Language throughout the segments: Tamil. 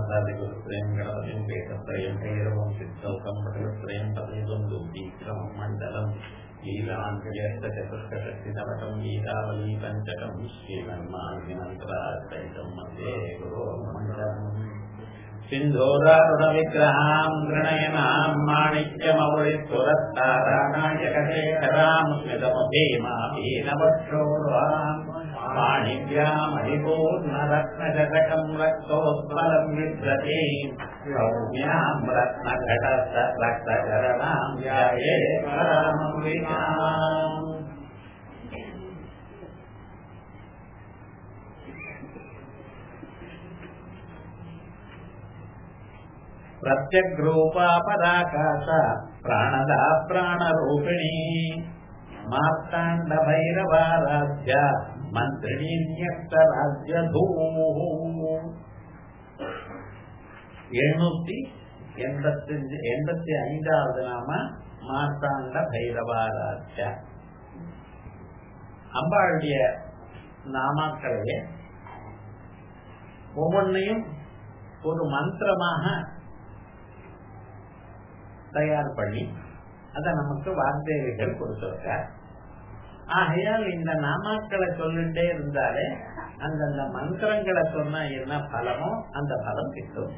गणपतिं गणपतिं वेदत्रयं भैरवं सिद्धौकं पटलत्रयं पदैवं दुर्दीक्रमं मण्डलम् लीलाञ्जयस्तचतुष्कशक्तितवकं गीतावली पञ्चकं श्रीमन्मान्विमन्त्रासहितं मध्ये गुरोर्मण्डलम् सिन्धोदारुणविग्रहां गृणयनां माणिक्यमौलिसुरस्तारानायकशेखरां स्मितमुभीमाभीनवक्षोर्वाम् पाणिभ्यामधिपूर्णरत्नशतकं रक्तोत्पलं विभ्रते सौम्यां रत्नघटस्थ रक्तचरणां ध्याये परामम्बिकाम् प्रत्यग्रूपा पराकाश प्राणदा प्राणरूपिणी मार्ताण्डभैरवाराध्य मन्त्रिणी न्यक्तराज्यधूः எண்ணூத்தி எண்பத்தஞ்சு எண்பத்தி ஐந்தாவது நாம மார்த்தாண்ட பைரவாராஜ்ய அம்பாளுடைய நாமாக்களே ஒவ்வொன்றையும் ஒரு மந்திரமாக தயார் பண்ணி அதை நமக்கு வார்த்தைகள் கொடுத்திருக்கார் ஆகையால் இந்த நாமாக்களை சொல்லிட்டே இருந்தாலே அந்தந்த மந்திரங்களை சொன்னா என்ன பலமோ அந்த பலம் கிட்டும்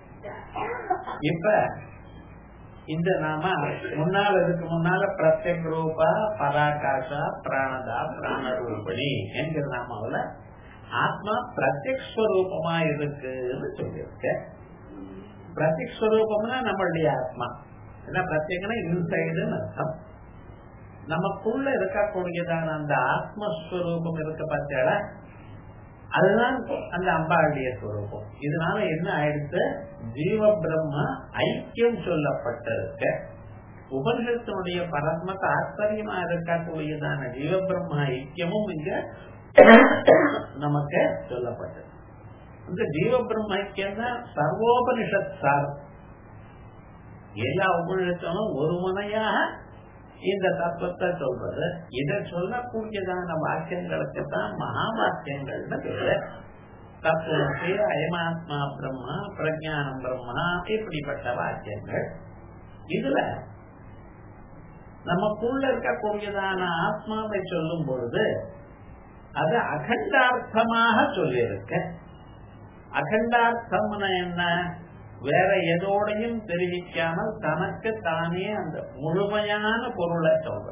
இப்ப இந்த நாம முன்னால் இதுக்கு முன்னால பிரத்யக் ரூபா பராகாசா பிராணதா பிராணரூபிணி என்கிற நாமாவில ஆத்மா பிரத்யக் ஸ்வரூபமா இருக்குன்னு சொல்லியிருக்க பிரத்யக் ஸ்வரூபம்னா நம்மளுடைய ஆத்மா ஏன்னா பிரத்யேகனா இன்சைடுன்னு அர்த்தம் நமக்குள்ள இருக்கக்கூடியதான அந்த ஆத்மஸ்வரூபம் இருக்க பார்த்தால அதுதான் அந்த அம்பாளுடைய ஸ்வரூபம் இதனால என்ன ஆயிடுச்சு ஜீவ பிரம்ம ஐக்கியம் சொல்லப்பட்டிருக்க உபனிஷத்தினுடைய பரம தாத்பரியமா இருக்கக்கூடியதான ஜீவ பிரம்ம ஐக்கியமும் இங்க நமக்கு சொல்லப்பட்டது இந்த ஜீவ பிரம்ம ஐக்கியம் தான் சர்வோபனிஷத் சார் எல்லா உபனிஷத்தும் ஒரு முனையாக இந்த தத்துவத்தை சொல்றது இதை சொல்லக்கூடியதான வாக்கியங்களுக்கு தான் மகா வாக்கியங்கள்னு பேரு தத்துவத்தை அயமாத்மா பிரம்மா பிரஜானம் பிரம்மா இப்படிப்பட்ட வாக்கியங்கள் இதுல நமக்குள்ள இருக்கக்கூடியதான ஆத்மாவை சொல்லும் பொழுது அது அகண்டார்த்தமாக சொல்லியிருக்க அகண்டார்த்தம்னா என்ன வேற எதோடையும் தெரிவிக்காமல் தனக்கு தானே அந்த முழுமையான பொருளை சொல்ற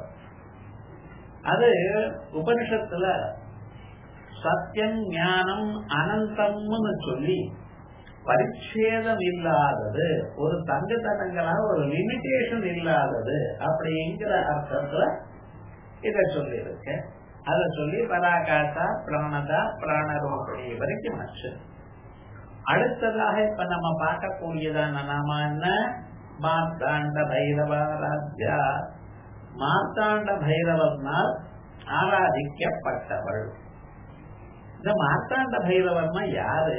அது உபனிஷத்துல சத்தியம் ஞானம் அனந்தம்னு சொல்லி பரிச்சேதம் இல்லாதது ஒரு தங்கு தடங்களா ஒரு லிமிடேஷன் இல்லாதது அப்படிங்கிற அர்த்தத்துல இத சொல்லி இருக்க அத சொல்லி பராகாசா பிராணதா பிராணரோபடி வரைக்கும் ஆச்சு அடுத்ததாக இப்ப நம்ம பார்க்கக்கூடியதான நாம என்ன மார்த்தாண்ட பைரவராஜா மார்த்தாண்ட பைரவர்னால் ஆராதிக்கப்பட்டவள் இந்த மார்த்தாண்ட பைரவர்னா யாரு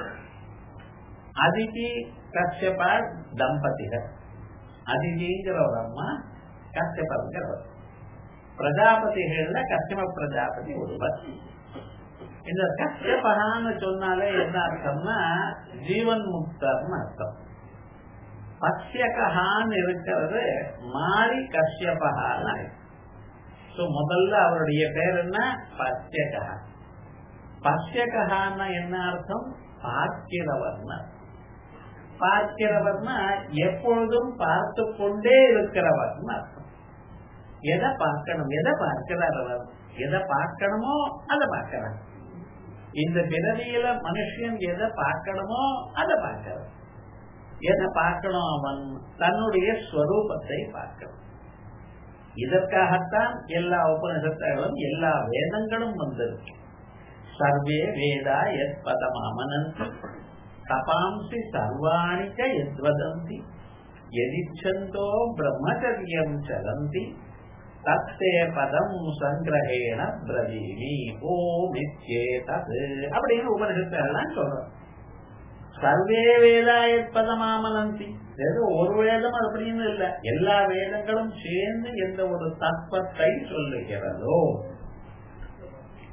அதிதி கஷ்யபா தம்பதிகள் அதிதிங்கிற ஒரு அம்மா கஷ்யபங்கிறவர் பிரஜாபதிகள்ல கஷ்யப பிரஜாபதி ஒருவர் இந்த கஷ்யபகான்னு சொன்னாலே என்ன அர்த்தம்னா ஜீவன் முக்தர்னு அர்த்தம் பஷ்யகான்னு இருக்கிறது மாறி கஷ்யபகான்னு சோ முதல்ல அவருடைய பேர் என்ன பஷ்யகா பஷ்யகான்னா என்ன அர்த்தம் பார்க்கிறவர்னா பார்க்கிறவர்னா எப்பொழுதும் பார்த்து கொண்டே இருக்கிறவர்னு அர்த்தம் எதை பார்க்கணும் எதை பார்க்கிறார் அவர் எதை பார்க்கணுமோ அதை பார்க்கிறார் இந்த பிறவியில மனுஷன் எதை பார்க்கணுமோ அதை பார்க்கிறான் எதை பார்க்கணும் அவன் தன்னுடைய ஸ்வரூபத்தை பார்க்கணும் இதற்காகத்தான் எல்லா உபநிஷத்தங்களும் எல்லா வேதங்களும் வந்திருக்கு சர்வே வேதா எத் பதமாமனந்தி தபாம்சி சர்வாணிக்க எத்வதந்தி எதிச்சந்தோ பிரம்மச்சரியம் சலந்தி தத்தே பதம் சங்கிரகேண பிரதீமி ஓம் இச்சேதது அப்படின்னு உபனிஷத்தெல்லாம் சொல்றோம் சர்வே வேதாயற்பதமாமலந்தி ஏதோ ஒரு வேதம் அப்படின்னு இல்ல எல்லா வேதங்களும் சேர்ந்து எந்த ஒரு தத்துவத்தை சொல்லுகிறதோ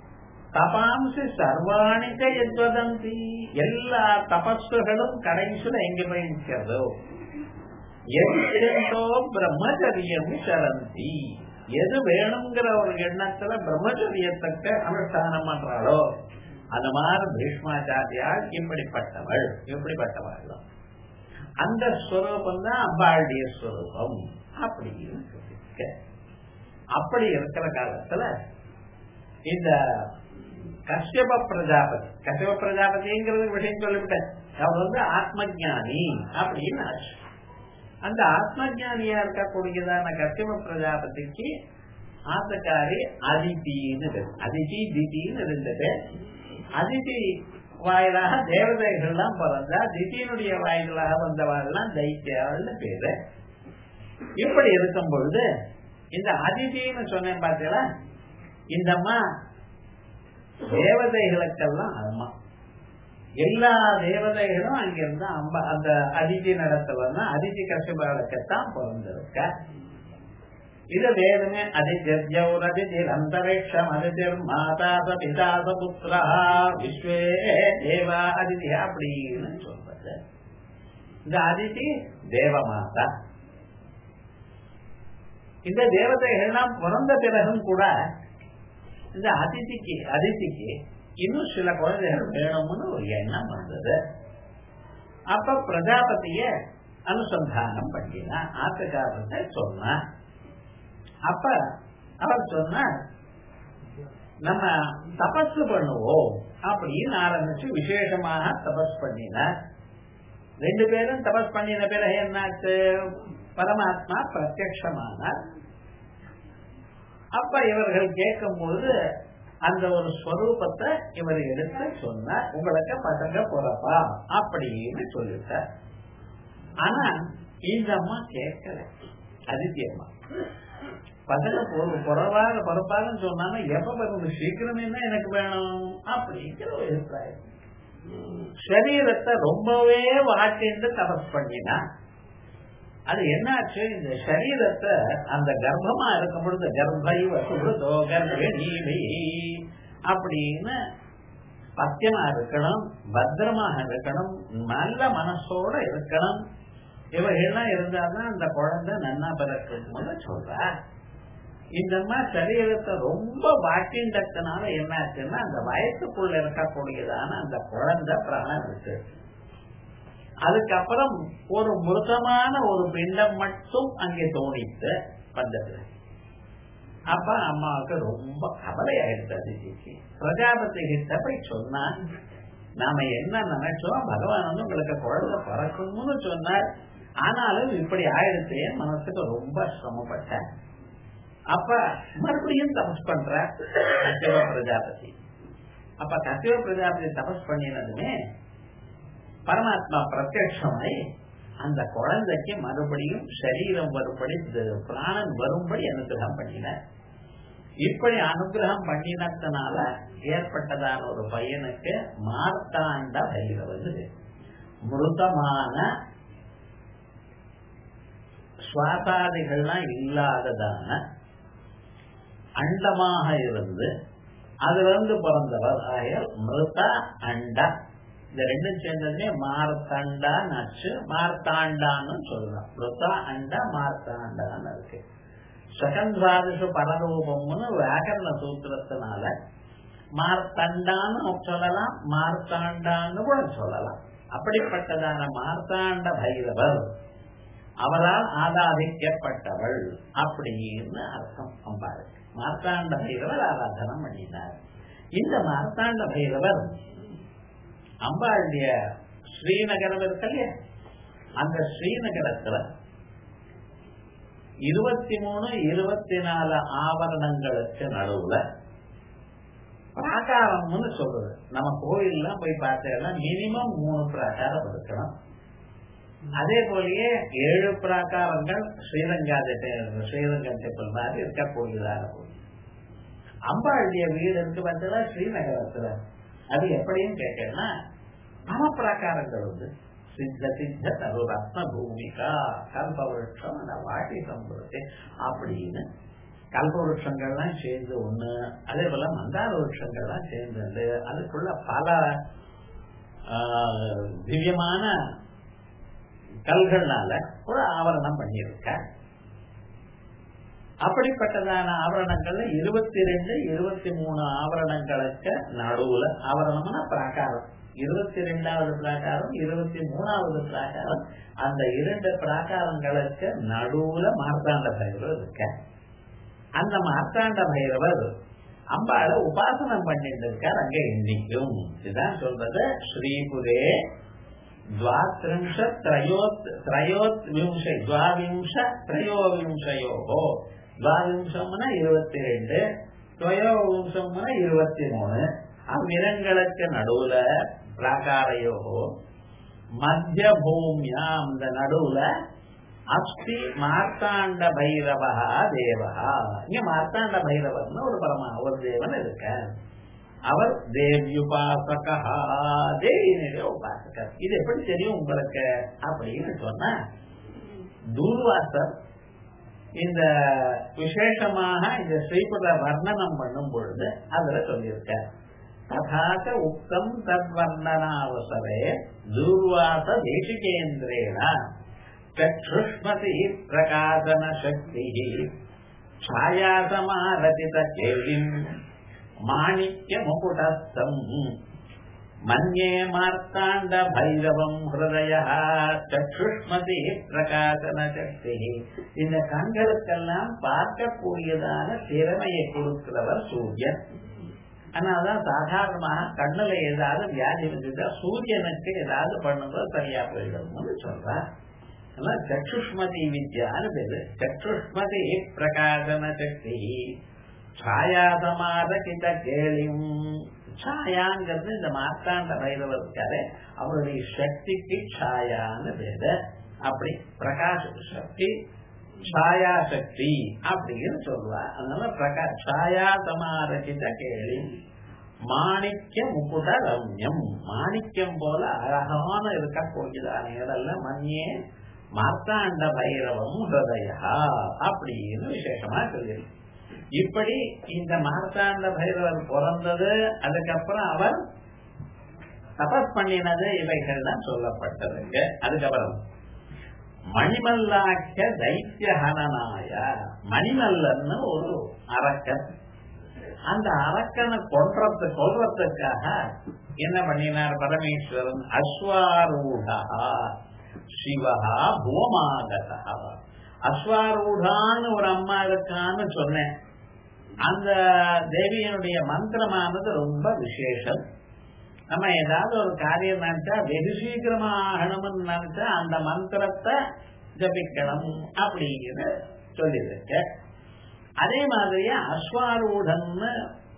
தபாம்சி சர்வாணிக்க எத்வதந்தி எல்லா தபஸ்களும் கடைசியில எங்க போய் நிற்கிறதோ எந்தோ பிரம்மச்சரியம் சரந்தி எது வேணுங்கிற ஒரு எண்ணத்துல பிரம்மச்சரியத்தக்க அனுஷ்டானம் பண்றாளோ அந்த மாதிரி பீஷ்மாச்சாரியால் இப்படிப்பட்டவள் இப்படிப்பட்டவள் அந்த ஸ்வரூபம் தான் அம்பாளுடைய ஸ்வரூபம் அப்படின்னு சொல்லியிருக்க அப்படி இருக்கிற காலத்துல இந்த கஷ்யப பிரஜாபதி கஷ்யப பிரஜாபதிங்கிறது விஷயம் சொல்லிவிட்டேன் அவர் வந்து ஆத்ம ஜானி அப்படின்னு ஆச்சு அந்த ஆத்ம ஜானியா இருக்கக்கூடியதான கஷ்யப பிரஜாபதிக்கு ஆத்தக்காரி அதித்தின்னு அதிதி திதின்னு இருந்தது அதிதி வாயிலாக தேவதைகள்லாம் பிறந்தா திதியினுடைய வாயிலாக வந்தவாள்லாம் தைத்தியாள்னு பேரு இப்படி இருக்கும் பொழுது இந்த அதிதின்னு சொன்னேன் பார்த்தீங்களா இந்த அம்மா தேவதைகளுக்கெல்லாம் அம்மா எல்லா தேவதைகளும் அங்கிருந்து அம்ப அந்த அதிதி நடத்தவன்னா அதிதி கஷ்யபாலக்கத்தான் பிறந்திருக்க இது வேதமே அதிஜௌர் அதிதிர் அந்தரிக்ஷம் அதிதிர் மாதாச பிதாச புத்திரா விஸ்வே தேவா அதிதி அப்படின்னு சொல்றது இந்த அதிதி தேவமாதா இந்த தேவதைகள்லாம் பிறந்த பிறகும் கூட இந்த அதிதிக்கு அதிதிக்கு இன்னும் சில குழந்தைகள் வேணும்னு ஒரு எண்ணம் வந்தது அப்ப பிரஜாபதிய அனுசந்தானம் பண்ணினா ஆத்துக்காரத்தை சொன்ன அப்ப அவர் சொன்ன நம்ம தபஸ் பண்ணுவோம் அப்படின்னு ஆரம்பிச்சு விசேஷமாக தபஸ் பண்ணினார் ரெண்டு பேரும் தபஸ் பண்ணின பிறகு என்னாச்சு பரமாத்மா பிரத்யமானார் அப்ப இவர்கள் கேட்கும் போது அந்த ஒரு ஸ்வரூபத்தை இவர் எடுத்து சொன்னார் உங்களுக்கு பசங்க பிறப்பா அப்படின்னு சொல்லிட்டார் ஆனா இந்த அம்மா கேட்கல அதித்தி அம்மா பசங்க பிறவாத பிறப்பாதுன்னு சொன்னாங்க எப்ப பிறகு சீக்கிரமே தான் எனக்கு வேணும் அப்படிங்கிற ஒரு அபிப்பிராயம் சரீரத்தை ரொம்பவே வாட்டிண்டு தபஸ் பண்ணினா அது என்னாச்சு இந்த சரீரத்தை அந்த கர்ப்பமா இருக்கும் பொழுது கர்ப்பை வசுதோ கர்ப்பிணி அப்படின்னு பத்தியமா இருக்கணும் பத்திரமாக இருக்கணும் நல்ல மனசோட இருக்கணும் இவைகள்லாம் இருந்தாதான் அந்த குழந்தை நன்னா பிறக்கும்னு சொல்ற இந்த மாதிரி சரீரத்தை ரொம்ப வாட்டின்றதுனால என்னாச்சுன்னா அந்த வயசுக்குள்ள இருக்கக்கூடியதான அந்த குழந்தை பிராணம் இருக்கு அதுக்கப்புறம் ஒரு மிருதமான ஒரு பிண்டம் மட்டும் அங்கே தோணித்து வந்தது அப்ப அம்மாவுக்கு ரொம்ப கவலை ஆயிடுச்சு அதிதிக்கு பிரஜாபதி கிட்ட போய் சொன்னா நாம என்ன நினைச்சோம் பகவான் வந்து உங்களுக்கு குழந்தை பிறக்கும்னு சொன்னார் ஆனாலும் இப்படி ஆயிடுச்சே மனசுக்கு ரொம்ப சிரமப்பட்டேன் அப்ப மறுபடியும் தபஸ் பண்ற கசிவ பிரஜாபதி அப்ப கசிவ பிரஜாபதி தபஸ் பண்ணினதுமே பரமாத்மா பிரத்யமாய் அந்த குழந்தைக்கு மறுபடியும் சரீரம் வரும்படி பிராணன் வரும்படி அனுகிரகம் பண்ணின இப்படி அனுகிரகம் பண்ணினதுனால ஏற்பட்டதான ஒரு பையனுக்கு மார்த்தாண்ட பைரவது மிருதமான சுவாசாதிகள்லாம் இல்லாததான அண்டமாக இருந்து அதுல இருந்து பிறந்தவர் ஆயர் மிருத அண்டா இந்த ரெண்டும் சேர்ந்ததுமே மார்த்தாண்டா நச்சு மார்த்தாண்டான்னு சொல்லலாம் மிருதா அண்டா மார்த்தாண்டான்னு இருக்கு சகந்தாதிஷு பரரூபம்னு வியாக்கரண சூத்திரத்தினால மார்த்தண்டான்னு சொல்லலாம் மார்த்தாண்டான்னு கூட சொல்லலாம் அப்படிப்பட்டதான மார்த்தாண்ட பைரவர் அவரால் ஆராதிக்கப்பட்டவள் அப்படின்னு அர்த்தம் அம்பாளுக்கு மார்த்தாண்ட பைரவர் ஆராதனம் பண்ணினார் இந்த மார்த்தாண்ட பைரவர் அம்பாளுடைய ஸ்ரீநகரம் இருக்கு இல்லையா அந்த ஸ்ரீநகரத்துல இருபத்தி மூணு இருபத்தி நாலு ஆவரணங்களுக்கு நடுவுல பிராகாரம்னு சொல்றது நம்ம கோயில்லாம் போய் பார்த்தேன்னா மினிமம் மூணு பிராகாரம் இருக்கணும் அதே போலயே ஏழு பிராகாரங்கள் ஸ்ரீரங்கா ஸ்ரீரங்கா டெம்பிள் மாதிரி இருக்கக்கூடியதாக கோயில் அம்பாளுடைய வீடு இருக்கு பார்த்தா ஸ்ரீநகரத்துல அது எப்படின்னு கேட்டேன்னா நவ பிராகாரங்கள் உண்டு சித்த சித்த தரு ரத்ன பூமிகா கல்பவருஷம் அந்த வாட்டி சம்பவத்தை அப்படின்னு கல்ப விருட்சங்கள்லாம் சேர்ந்து ஒண்ணு அதே போல மந்தார விருட்சங்கள்லாம் சேர்ந்தது அதுக்குள்ள பல ஆஹ், திவ்யமான கல்கள்னால ஒரு ஆவரணம் பண்ணியிருக்க அப்படிப்பட்டதான ஆவரணங்கள்ல இருபத்தி ரெண்டு இருபத்தி மூணு ஆவரணங்களுக்கு நடுவுல ஆவரணம்னா பிராகாரம் இருபத்தி ரெண்டாவது பிராகாரம் இருபத்தி மூணாவது பிராகாரம் அந்த இரண்டு பிராகாரங்களுக்கு நடுவுல மார்த்தாண்ட பைரவர் இருக்க அந்த மார்த்தாண்ட பைரவர் அம்பாளை உபாசனம் பண்ணிட்டு இருக்கார் அங்க இன்னைக்கும் இதுதான் சொல்றது ஸ்ரீபுரே द्वात्रिंश त्रयोत् त्रयोत् विंश द्वाविंश त्रयोविंशयोः द्वाविंशம்னா இருபத்தி ரெண்டு துவயோவிம்சம்னா இருபத்தி மூணு அவ்விரங்களுக்கு நடுவுல பிராகாரையோ மத்திய பூமியா அந்த நடுவுல அஸ்தி மார்த்தாண்ட பைரவா தேவா இங்க மார்த்தாண்ட பைரவர்னு ஒரு பரமா ஒரு தேவன் இருக்கார் அவர் தேவியுபாசகா தேவியினுடைய உபாசகர் இது எப்படி தெரியும் உங்களுக்கு அப்படின்னு சொன்னா தூர்வாசர் இந்த விசேஷமாக இந்த ஸ்ரீபுர வர்ணனம் பண்ணும் பொழுது அதுல சொல்லியிருக்க ததாச்ச உக்தம் தத்வர்ணனாவசரே தூர்வாச தேசிகேந்திரேன சக்ஷுஷ்மதி பிரகாசன சக்தி छायासमारचित केलिम् माणिक्यमुकुटस्थम् मन्ये மார்த்தாண்ட பைரவம் ஹிருதய சக்ஷுஷ்மதி பிரகாசன சக்தி இந்த கண்களுக்கெல்லாம் பார்க்கக்கூடியதான திறமையை கொடுக்கிறவர் சூரியன் அதனாலதான் சாதாரணமாக கண்ணுல ஏதாவது வியாதி இருந்துட்டா சூரியனுக்கு ஏதாவது பண்ணும்போது சரியா போயிடும்னு சொல்றார் அதான் சக்ஷுஷ்மதி வித்யான்னு பேரு சக்ஷுஷ்மதி பிரகாசன சக்தி சாயாசமாத கிட்ட கேளியும் சாயாங்கிறது இந்த மார்த்தாண்ட பைரவர் இருக்காரு அவருடைய சக்திக்கு சாயான்னு பேரு அப்படி பிரகாஷ சக்தி சாயா சக்தி அப்படின்னு சொல்லுவா அதனால பிரகா சாயா சமாரகித கேளி மாணிக்க முக்குட ரம்யம் மாணிக்கம் போல அழகான இருக்கக்கூடியதான இடம்ல மண்ணியே மார்த்தாண்ட பைரவம் ஹிருதயா அப்படின்னு விசேஷமா சொல்லியிருக்கு இப்படி இந்த மார்த்தாண்ட பைரவர் பிறந்தது அதுக்கப்புறம் அவர் தபஸ் பண்ணினது இவைகள் தான் சொல்லப்பட்டதுங்க அதுக்கப்புறம் மணிமல்லாக்கிய தைத்திய ஹனனாய மணிமல்லன்னு ஒரு அரக்கன் அந்த அரக்கனை கொல்றது கொல்றதுக்காக என்ன பண்ணினார் பரமேஸ்வரன் அஸ்வாரூடா சிவஹா பூமாகதா அஸ்வாரூடான்னு ஒரு அம்மா இருக்கான்னு சொன்னேன் அந்த தேவியனுடைய மந்திரமானது ரொம்ப விசேஷம் நம்ம ஏதாவது ஒரு காரியம் நினைச்சா வெகு சீக்கிரமா ஆகணும்னு நினைச்சா அந்த மந்திரத்தை ஜபிக்கணும் அப்படின்னு சொல்லியிருக்கு அதே மாதிரியே அஸ்வாரூடன்னு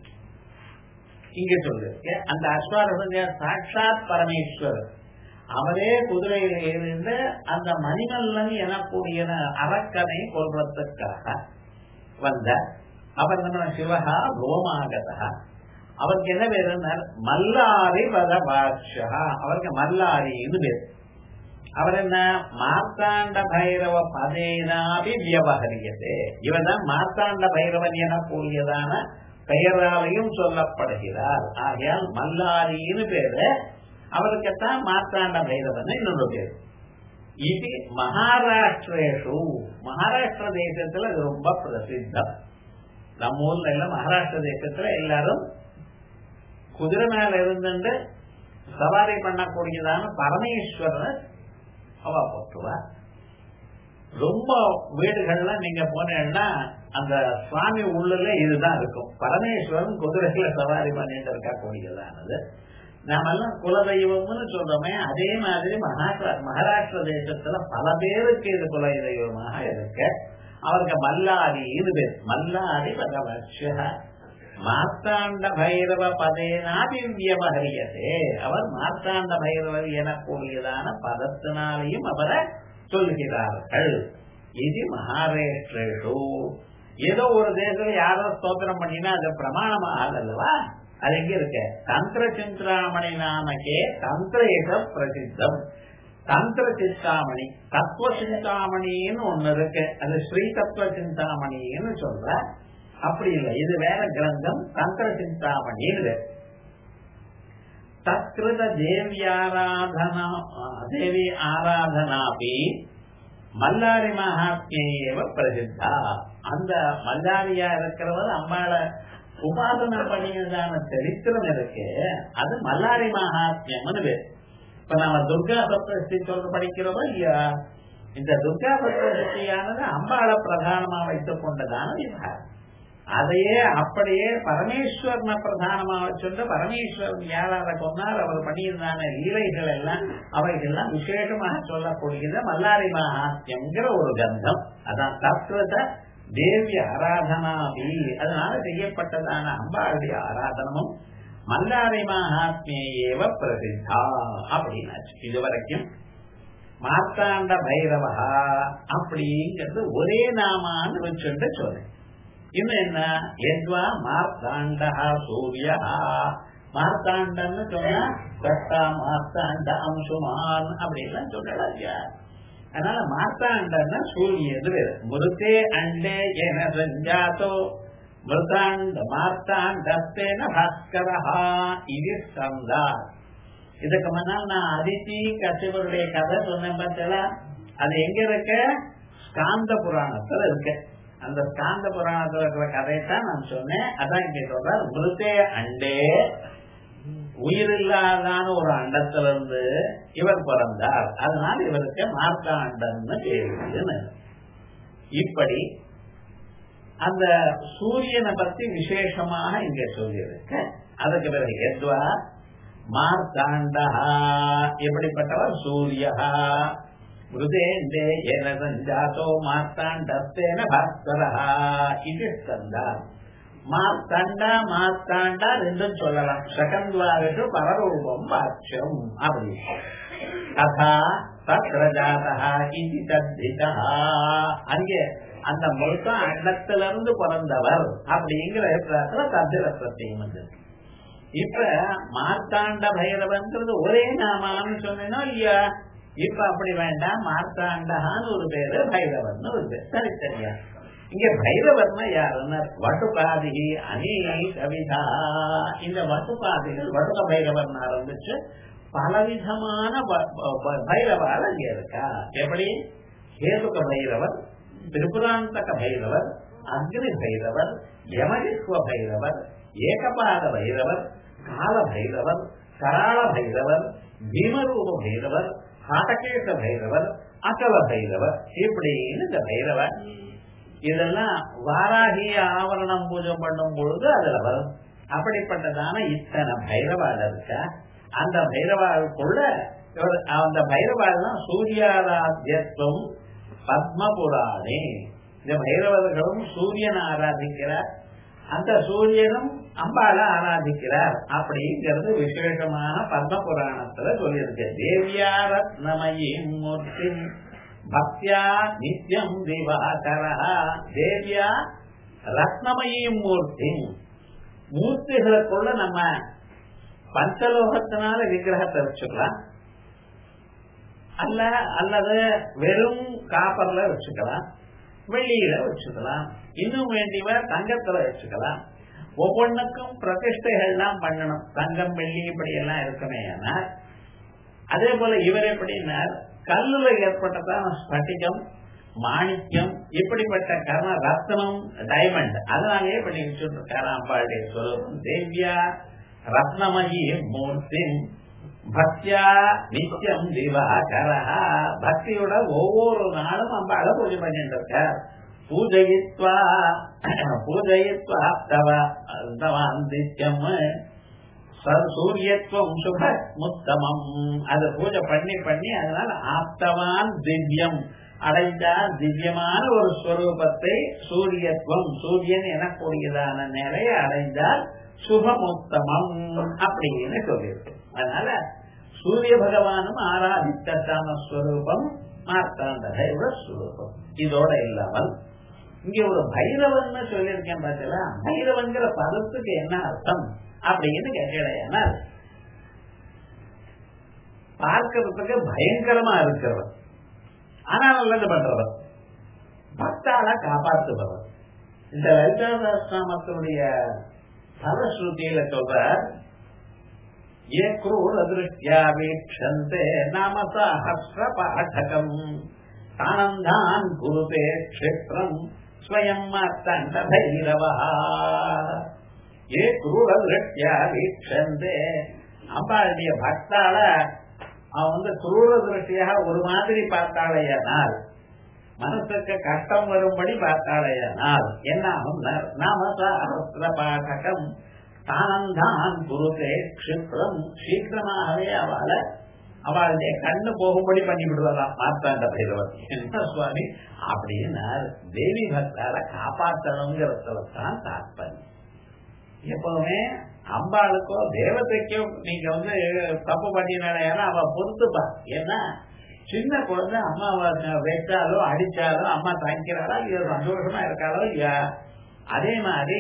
இங்க சொல்லிருக்கு அந்த அஸ்வாரூடன் சாட்சாத் பரமேஸ்வரர் அவரே குதிரையில இருந்து அந்த மணிமல்லன் எனக்கூடிய அரக்கனை கொள்றதுக்காக வந்த அவர் நம்ம சிவகா ரோமாகதா அவருக்கு என்ன பேரு மல்லாரி பதபாட்சா அவருக்கு மல்லாரின்னு பேர் அவர் என்ன மார்த்தாண்ட பைரவ பதேனாபி வியவகரியது இவர் தான் மார்த்தாண்ட பைரவன் எனக்கூடியதான பெயராலையும் சொல்லப்படுகிறார் ஆகையால் மல்லாரின்னு பேரு அவருக்குத்தான் மார்த்தாண்ட பைரவன் இன்னொரு பேர் இது மகாராஷ்டிரேஷு மகாராஷ்டிர தேசத்துல இது ரொம்ப பிரசித்தம் நம்ம ஊர்ல எல்லாம் மகாராஷ்டிர தேசத்துல எல்லாரும் குதிரை மேல இருந்துட்டு சவாரி பண்ணக்கூடியதான பரமேஸ்வரர் அவ போட்டுவா ரொம்ப வீடுகள்ல நீங்க போனீங்கன்னா அந்த சுவாமி உள்ளல இதுதான் இருக்கும் பரமேஸ்வரன் குதிரைகளை சவாரி பண்ணிட்டு இருக்கக்கூடியதானது நாமெல்லாம் குலதெய்வம்னு சொல்றோமே அதே மாதிரி மகாராஷ்டிர மகாராஷ்டிர தேசத்துல பல பேருக்கு இது குலதெய்வமாக இருக்கு அவருக்கு மல்லாரி இது பேர் மல்லாரி பகவட்ச மார்த்தாண்ட பைரவ பதேனாபிவியமகரியதே அவர் மார்த்தாண்ட பைரவர் எனக்கூடியதான பதத்தினாலையும் அவரை சொல்கிறார்கள் இது மகாராஷ்டிரேஷு ஏதோ ஒரு தேசத்துல யாரோ ஸ்தோத்திரம் பண்ணினா அது பிரமாணமாக அல்லவா அது எங்க இருக்கு தந்திர சிந்திராமணி நாமக்கே தந்திரேக பிரசித்தம் தந்திர சிந்தாமணி தத்துவ சிந்தாமணின்னு ஒண்ணு இருக்கு அது ஸ்ரீ தத்துவ சிந்தாமணின்னு சொல்ற அப்படி இல்லை இது வேற கிரந்தம் தந்திர சிந்தாமணின்னு தத்கிருத தேவியாராதனா தேவி ஆராதனாபி மல்லாரி மகாத்மியேவ பிரசித்தா அந்த மல்லாரியா இருக்கிறவர் அம்பாளை உபாசனை பண்ணியதான சரித்திரம் இருக்கு அது மல்லாரி மகாத்மியம்னு பேர் இப்ப நாம துர்கா சப்தசி சொல்ற படிக்கிறோமோ இல்லையா இந்த துர்கா சப்தசியானது அம்பாளை பிரதானமா வைத்துக் கொண்டதான விவகாரம் அதையே அப்படியே பரமேஸ்வரனை பிரதானமா வச்சுட்டு பரமேஸ்வரன் யாரார கொண்டார் அவர் பண்ணியிருந்தான லீலைகள் எல்லாம் அவைகள்லாம் விசேஷமாக சொல்லக்கூடியது மல்லாரி மகாத்யங்கிற ஒரு கந்தம் அதான் தத்துவத்தை தேவி ஆராதனாபி அதனால செய்யப்பட்டதான அம்பாளுடைய ஆராதனமும் மல்லாரி மகாத்மியேவ பிரசித்தா அப்படின்னாச்சு இதுவரைக்கும் மார்த்தாண்ட பைரவா அப்படிங்கிறது ஒரே நாமான்னு வச்சுட்டு சொன்னேன் இன்னும் என்ன எத்வா மார்த்தாண்டா சூரியா மார்த்தாண்டன்னு சொன்னா கட்டா மார்த்தாண்ட அம்சுமான் அப்படின்லாம் சொல்லலாம் இல்லையா அதனால மார்த்தாண்டன்னா சூரியன் பேரு மிருத்தே அண்டே என சஞ்சாத்தோ மிருதாண்ட மார்த்தாண்டஸ்தேன பாஸ்கரஹா இது சந்தா இதுக்கு முன்னால் நான் அதித்தி கசிவருடைய கதை சொன்னேன் பார்த்தல அது எங்க இருக்க ஸ்காந்த புராணத்துல இருக்கு அந்த ஸ்காந்த புராணத்துல இருக்கிற கதையத்தான் நான் சொன்னேன் அதான் இங்க சொல்ற மிருத்தே அண்டே உயிரில்லாதான ஒரு அண்டத்துல இருந்து இவர் பிறந்தார் அதனால இவருக்கு மார்த்தாண்டன்னு பேருன்னு இப்படி அந்த சூரியனை பத்தி விசேஷமாக இங்க சொல்லியிருக்கு அதுக்கு பிறகு எத்வா மார்த்தாண்டா எப்படிப்பட்டவர் சூரியா மிருதேந்தே என சஞ்சாத்தோ மார்த்தாண்டஸ்தேன பாஸ்கரஹா இது ஸ்கந்தா மார்த்தாண்டா மார்த்தாண்டா ரெண்டும் சொல்லலாம் சகந்த்வாரிஷு பரரூபம் வாட்சியம் அப்படி ததா தத்ரஜாதா இது தத்திதா அங்கே அந்த முழுக்க அண்டத்திலிருந்து பிறந்தவர் அப்படிங்கிற இடத்துல தத்திரத்தையும் வந்து இப்ப மார்த்தாண்ட பைரவன்றது ஒரே நாமான்னு சொன்னேனோ இல்லையா இப்ப அப்படி வேண்டாம் மார்த்தாண்டகான்னு ஒரு பேரு பைரவன் ஒரு பேர் சரி சரியா இங்க பைரவர்னா யாருன்னா வட்டுபாதி அநேகவிதா இந்த வட்டுபாதிகள் வட்டுக பைரவர்னு ஆரம்பிச்சு பலவிதமான பைரவால் அங்க இருக்கா எப்படி கேதுக பைரவர் திரிபுராந்தக பைரவர் அக்னி பைரவர் யமகிஸ்வ பைரவர் ஏகபாத பைரவர் கால பைரவர் கராள பைரவர் பீமரூப பைரவர் காட்டகேச பைரவர் அகல பைரவர் இப்படின்னு இந்த பைரவர் இதெல்லாம் வாராகி ஆவரணம் பூஜை பண்ணும் பொழுது அதுல வரும் அப்படிப்பட்டதான இத்தனை பைரவாள் இருக்கா அந்த பைரவாளுக்குள்ள அந்த பைரவாள் தான் சூரியாராத்தியத்துவம் பத்மபுராணே இந்த பைரவர்களும் சூரியனை ஆராதிக்கிறார் அந்த சூரியனும் அம்பால ஆராதிக்கிறார் அப்படிங்கிறது விசேஷமான பத்ம புராணத்துல சொல்லியிருக்கு தேவியா ரத்னமயி மூர்த்தி பக்தியா நித்தியம் திவாகரா தேவியா ரத்னமயி மூர்த்தி மூர்த்திகளுக்குள்ள நம்ம பஞ்சலோகத்தினால விக்கிரகத்தை வச்சுக்கலாம் அல்ல அல்லது வெறும் காப்பர்ல வச்சுக்கலாம் வெள்ளியில வச்சுக்கலாம் இன்னும் வேண்டியவர் தங்கத்துல வச்சுக்கலாம் ஒவ்வொன்றுக்கும் பிரதிஷ்டைகள்லாம் பண்ணணும் தங்கம் வெள்ளி இப்படி எல்லாம் இருக்குமே அதே போல இவர் எப்படின்னா கல்லுல ஏற்பட்டதான் ஸ்பட்டிகம் மாணிக்கம் இப்படிப்பட்ட கர்ண ரத்னம் டைமண்ட் அதனாலே பண்ணி வச்சுட்டு இருக்காரு அம்பாளுடைய சொல்லும் தேவியா ரத்னமயி மூர்த்தி பக்தியா நித்தியம் திவாகரா பக்தியோட ஒவ்வொரு நாளும் அம்பாள பூஜை பண்ணிட்டு இருக்கார் பூஜயித்வா பூஜயித்வா தவ நித்தியம் சூரியத்துவம் சுப முத்தமம் அதை பூஜை பண்ணி பண்ணி அதனால ஆப்தவான் திவ்யம் அடைந்தார் திவ்யமான ஒரு ஸ்வரூபத்தை சூரியத்துவம் சூரியன் எனக்கூடியதான நிலைய அடைந்தார் சுபமுத்தமம் அப்படின்னு சொல்லியிருக்கு அதனால சூரிய பகவானும் ஆராதித்தான ஸ்வரூபம் மார்த்தாண்ட பைரவ ஸ்வரூபம் இதோட இல்லாமல் இங்க ஒரு பைரவன் சொல்லியிருக்கேன் பார்த்தீங்களா பைரவன்கிற பதத்துக்கு என்ன அர்த்தம் அப்படின்னு கேட்கலையானால் பார்க்கறதுக்கு பயங்கரமா இருக்கிறவர் ஆனா நல்லது பண்றவர் பக்தால காப்பாற்றுபவர் இந்த லலிதாசாஸ்திரமத்தினுடைய பலஸ்ருதியில சொல்ற ஏ क्रूर दृष्ट्या वीक्षन्ते नाम सहस्र पाठकम् तानन्दान् कुरुते क्षेत्रम् स्वयम् मार्तण्ड भैरवः ये क्रूर दृष्ट्या வீட்சந்தே அம்பாளுடைய பக்தால அவன் வந்து குரூர திருஷ்டியாக ஒரு மாதிரி பார்த்தாளையானால் மனசுக்கு கஷ்டம் வரும்படி பார்த்தாளையானால் என்ன ஆகும் நாம சஹஸ்ர பாடகம் தானந்தான் குருதே க்ஷிப்ரம் சீக்கிரமாகவே அவளை அவளுடைய கண்ணு போகும்படி பண்ணி விடுவதாம் மாத்தாண்ட பைரவர் என்ன சுவாமி அப்படின்னு தேவி பக்தால காப்பாற்றணுங்கிறதுல தான் தாற்பயம் எப்பவுமே அம்பாளுக்கோ தேவதைக்கோ நீங்க வந்து தப்பு பண்ணினாலேனா அவ பொறுத்துப்பா ஏன்னா சின்ன குழந்தை அம்மாவை வைத்தாலோ அடிச்சாலோ அம்மா தாங்கிறாளா இல்ல சந்தோஷமா இருக்காளோ இல்லையா அதே மாதிரி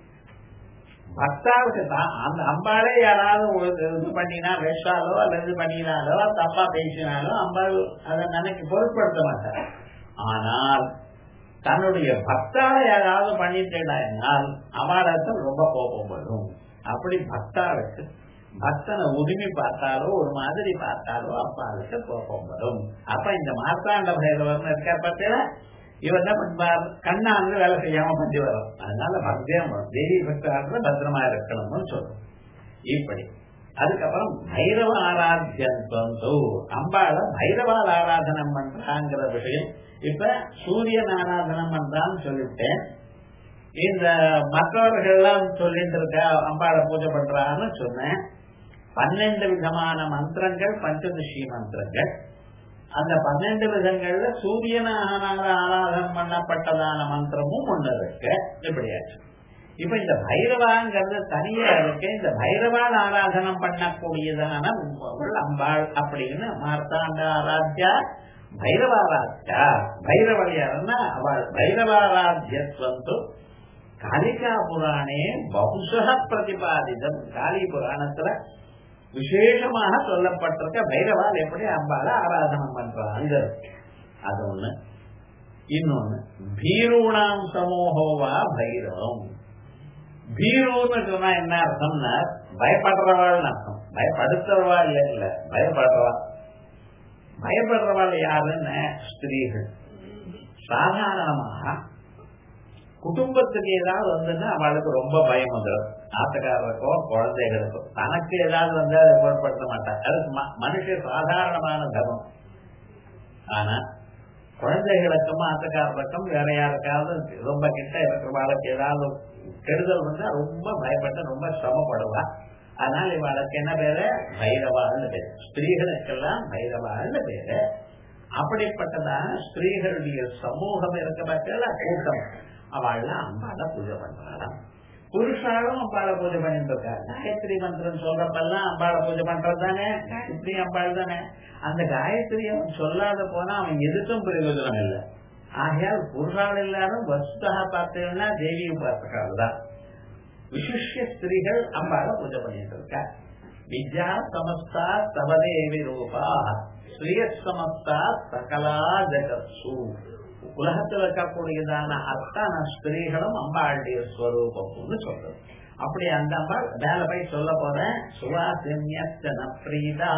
பக்தாவுக்கு தான் அந்த அம்பாலே யாராவது இது பண்ணினா வெஷாலோ அல்லது இது பண்ணினாலோ தப்பா பேசினாலோ அம்பாள் அதை நினைக்க பொருட்படுத்த மாட்டார் ஆனால் தன்னுடைய பக்தால யாராவது பண்ணிட்டேனால் அவளுக்கு ரொம்ப கோபம் வரும் அப்படி பக்தாளுக்கு பக்தனை உரிமை பார்த்தாலோ ஒரு மாதிரி பார்த்தாலோ அப்பாளுக்கு கோபம் வரும் அப்ப இந்த மார்த்தாண்ட பைரவர் இருக்க பார்த்தீங்களா இவர் என்ன பண்ணுவார் கண்ணாந்து வேலை செய்யாம பண்ணி வரும் அதனால பக்தியம் தேவி பக்தாரத்துல பத்திரமா இருக்கணும்னு சொல்றோம் இப்படி அதுக்கப்புறம் பைரவ ஆராத்தியந்தோ அம்பாள பைரவால் ஆராதனம் பண்றாங்கிற விஷயம் இப்ப சூரியன் ஆராதனம் பண்றான்னு சொல்லிட்டேன் இந்த மற்றவர்கள் எல்லாம் சொல்லிட்டு இருக்க அம்பாளை பூஜை பண்றான்னு சொன்னேன் பன்னெண்டு விதமான மந்திரங்கள் பஞ்சதசி மந்திரங்கள் அந்த பன்னெண்டு விதங்கள்ல சூரியனாக ஆராதனம் பண்ணப்பட்டதான மந்திரமும் ஒண்ணு இருக்கு இப்படியாச்சு இப்ப இந்த பைரவாங்கிறது தனியா இருக்கு இந்த பைரவால் ஆராதனம் பண்ணக்கூடியதான அம்பாள் அப்படின்னு மார்த்தாண்ட ஆராத்யா பைரவாராத்யா பைரவழியாருன்னா அவள் பைரவாராத்தியத்வந்து காளிகா புராணே பகுசக பிரதிபாதிதம் காளி புராணத்துல விசேஷமாக சொல்லப்பட்டிருக்க பைரவால் எப்படி அம்பால ஆராதனம் பண்றாங்க அது ஒண்ணு இன்னொன்னு பீரூணாம் சமூகோவா பைரவம் பீருன்னு சொன்னா என்ன அர்த்தம்னா பயப்படுறவாள்னு அர்த்தம் பயப்படுத்துறவா இல்ல இல்ல பயப்படுறவா பயப்படுறவாள் யாருன்னு ஸ்திரீகள் சாதாரணமாக குடும்பத்துக்கு ஏதாவது வந்துன்னா அவளுக்கு ரொம்ப பயம் வந்துடும் ஆட்டக்காரருக்கோ குழந்தைகளுக்கோ தனக்கு ஏதாவது வந்து அதை பொருட்படுத்த மாட்டாங்க அது மனுஷ சாதாரணமான தர்மம் ஆனா குழந்தைகளுக்கும் ஆட்டக்காரருக்கும் வேற யாருக்காவது ரொம்ப கிட்ட இருக்கிறவாளுக்கு ஏதாவது கெடுதல் வந்தா ரொம்ப பயப்பட்டு ரொம்ப சிரமப்படுவா அதனால இவாளுக்கு என்ன பேரு பைரவாள்னு பேரு ஸ்திரீகளுக்கெல்லாம் பைரவாள்னு பேரு அப்படிப்பட்டதான ஸ்திரீகளுடைய சமூகம் இருக்க பட்சல கூட்டம் அவள்லாம் அம்பால பூஜை பண்றாளாம் புருஷாலும் அம்பாள பூஜை பண்ணிட்டு இருக்கா காயத்ரி மந்திரம் சொல்றப்பெல்லாம் அம்பாள பூஜை பண்றது தானே காயத்ரி அம்பாள் தானே அந்த காயத்ரி அவன் சொல்லாத போனா அவன் எதுக்கும் பிரயோஜனம் இல்லை ஆகையால் புருஷால் எல்லாரும் வஸ்தாக பார்த்தீங்கன்னா தேவி உபாசகால் தான் விசிஷ்ய ஸ்திரீகள் அம்பாள பூஜை பண்ணிட்டு இருக்கா வித்யா சமஸ்தா தவதேவி ரூபா ஸ்ரீய சமஸ்தா சகலா ஜகத்சு உலகத்தில் இருக்கக்கூடியதான அத்தனை ஸ்திரீகளும் அம்பாளுடைய ஸ்வரூபம்னு சொல்றது அப்படி அந்த அம்பாள் மேல போய் சொல்ல போறேன் சுவாசின்யத்தன பிரீதா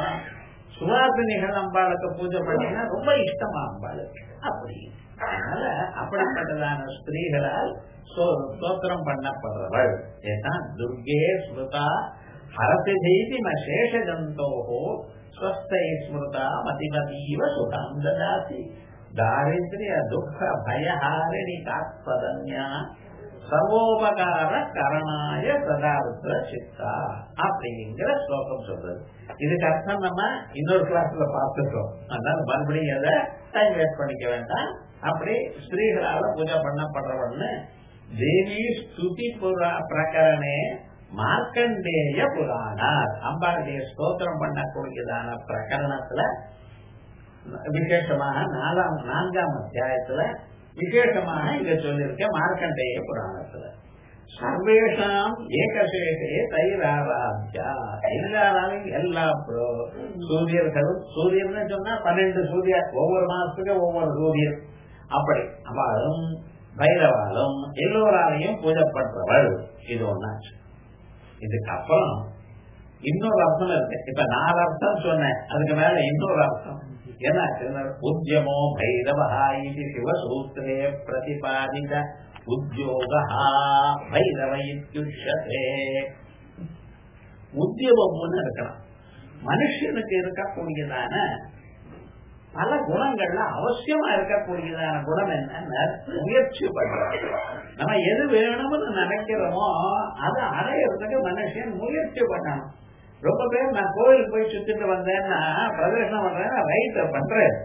சுவாசினிகள் அம்பாளுக்கு பூஜை பண்ணினா ரொம்ப இஷ்டமா அம்பாளுக்கு அப்படி அதனால அப்படிப்பட்டதான ஸ்திரீகளால் ஸ்தோத்திரம் பண்ணப்படுறவள் ஏன்னா துர்கே ஸ்மிருதா ஹரதி தெய்வம் சேஷ ஜந்தோஹோ ஸ்வஸ்தை ஸ்மிருதா மதிமதீவ சுகம் ததாசி தாரித்ரிய துக்க பயஹாரிணி காத்பதன்யா சர்வோபகார கரணாய சதாருத்ர சித்தா அப்படிங்கிற ஸ்லோகம் சொல்றது இதுக்கு அர்த்தம் நம்ம இன்னொரு கிளாஸ்ல பார்த்துட்டோம் அதனால மறுபடியும் எதை டைம் வேஸ்ட் பண்ணிக்க வேண்டாம் அப்படி ஸ்திரீகளால பூஜை பண்ணப்படுறவன்னு தேவி ஸ்துதி புரா பிரகரணே மார்க்கண்டேய புராணார் அம்பாளுடைய ஸ்தோத்திரம் பண்ணக்கூடியதான பிரகரணத்துல விசேஷமாக நாலாம் நான்காம் அத்தியாயத்துல விசேஷமாக இங்க சொல்லியிருக்க மார்க்கண்டேய புராணத்துல சர்வேஷாம் ஏகசேஷே தைராராத்யா எல்லாராலும் எல்லா pro- சூரியர்களும் சூரியன் சொன்னா பன்னெண்டு சூரியன் ஒவ்வொரு மாசத்துக்கு ஒவ்வொரு சூரியன் அப்படி அவளும் பைரவாலும் எல்லோராலையும் பூஜைப்படுறவள் இது ஒன்னாச்சு இதுக்கப்புறம் இன்னொரு அர்த்தம் இருக்கு இப்ப நாலு அர்த்தம் சொன்னேன் அதுக்கு மேல இன்னொரு அர்த்தம் என்ன உத்தியமோ பைரவா இது சிவசூத்திரே பிரதிபாதித உத்தியோக பைரவ இத்யுஷ்யதே உத்தியமம்னு இருக்கணும் மனுஷனுக்கு இருக்கக்கூடியதான பல குணங்கள்ல அவசியமா இருக்கக்கூடியதான குணம் என்னன்னா முயற்சி பண்றது நம்ம எது வேணும்னு நினைக்கிறோமோ அதை அடையிறதுக்கு மனுஷன் முயற்சி பண்ணணும் ரொம்ப பேர் நான் கோயில் போய் சுத்திட்டு வந்தேன்னா பிரதர்ஷனம் பண்றேன் ரைட்ட பண்றேன்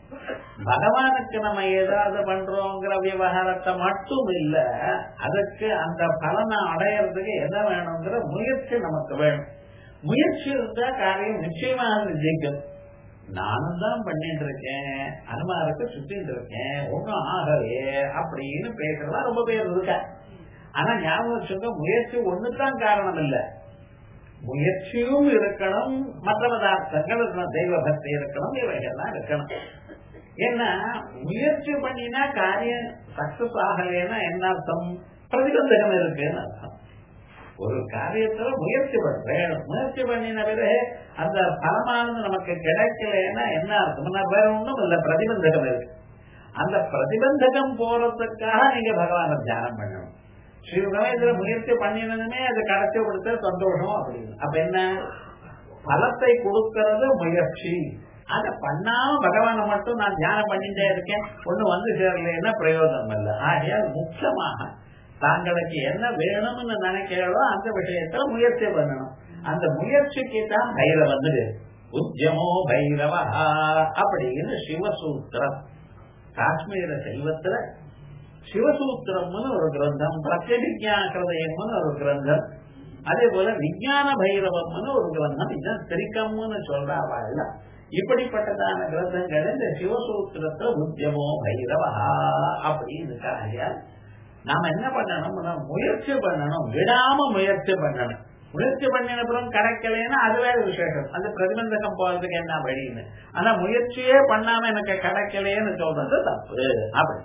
பகவானுக்கு நம்ம ஏதாவது பண்றோங்கிற விவகாரத்தை மட்டும் இல்ல அதுக்கு அந்த பலனை அடையறதுக்கு என்ன வேணுங்கிற முயற்சி நமக்கு வேணும் முயற்சி இருந்தா காரியம் நிச்சயமாக ஜெயிக்கும் நானும் தான் பண்ணிட்டு இருக்கேன் அனுமாருக்கு சுத்திட்டு இருக்கேன் ஒன்னும் ஆகலையே அப்படின்னு பேசுறதா ரொம்ப பேர் இருக்க ஆனா ஞாபகம் வச்சுங்க முயற்சி ஒண்ணுதான் காரணம் இல்ல முயற்சியும் இருக்கணும் மற்ற பதார்த்தங்கள் இருக்கணும் தெய்வ பக்தி இருக்கணும் இவைகள்லாம் இருக்கணும் ஏன்னா முயற்சி பண்ணினா காரியம் சக்சஸ் ஆகலைன்னா என்ன அர்த்தம் பிரதிபந்தகம் இருக்குன்னு அர்த்தம் ஒரு காரியத்துல முயற்சி பண்றேன் முயற்சி பண்ணின பிறகு அந்த பலமானது நமக்கு கிடைக்கலன்னா என்ன அர்த்தம்னா வேற ஒண்ணும் இல்ல பிரதிபந்தகம் இருக்கு அந்த பிரதிபந்தகம் போறதுக்காக நீங்க பகவான தியானம் பண்ணணும் ஸ்ரீ ரமேந்திர முயற்சி பண்ணினதுமே அதை கடைசி கொடுத்த சந்தோஷம் அப்படின்னு அப்ப என்ன பலத்தை கொடுக்கறது முயற்சி அதை பண்ணாம பகவானை மட்டும் நான் தியானம் பண்ணிட்டே இருக்கேன் ஒண்ணு வந்து சேரலைன்னா பிரயோஜனம் இல்லை ஆகையால் முக்கியமாக தாங்களுக்கு என்ன வேணும்னு நினைக்கிறதோ அந்த விஷயத்துல முயற்சி பண்ணணும் அந்த முயற்சிக்கு தான் பைரவ வந்து உத்தியமோ பைரவா அப்படின்னு சிவசூத்திரம் காஷ்மீர செல்வத்துல சிவசூத்திரம்னு ஒரு கிரந்தம் பிரத்யவிஜாக்கிரதயம்னு ஒரு கிரந்தம் அதே போல விஞ்ஞான பைரவம்னு ஒரு கிரந்தம் இதான் திரிக்கம்னு சொல்றாள் இப்படிப்பட்டதான கிரந்தங்கள் இந்த சிவசூத்திரத்துல உத்தியமோ பைரவா அப்படின்னு இருக்காங்க நாம என்ன பண்ணணும் முயற்சி பண்ணணும் விடாம முயற்சி பண்ணணும் முயற்சி பண்ணின அப்புறம் கிடைக்கலன்னா அது வேற விசேஷம் அந்த பிரதிபந்தகம் போறதுக்கு என்ன வழின்னு ஆனா முயற்சியே பண்ணாம எனக்கு கிடைக்கலையேன்னு சொல்றது தப்பு அப்படி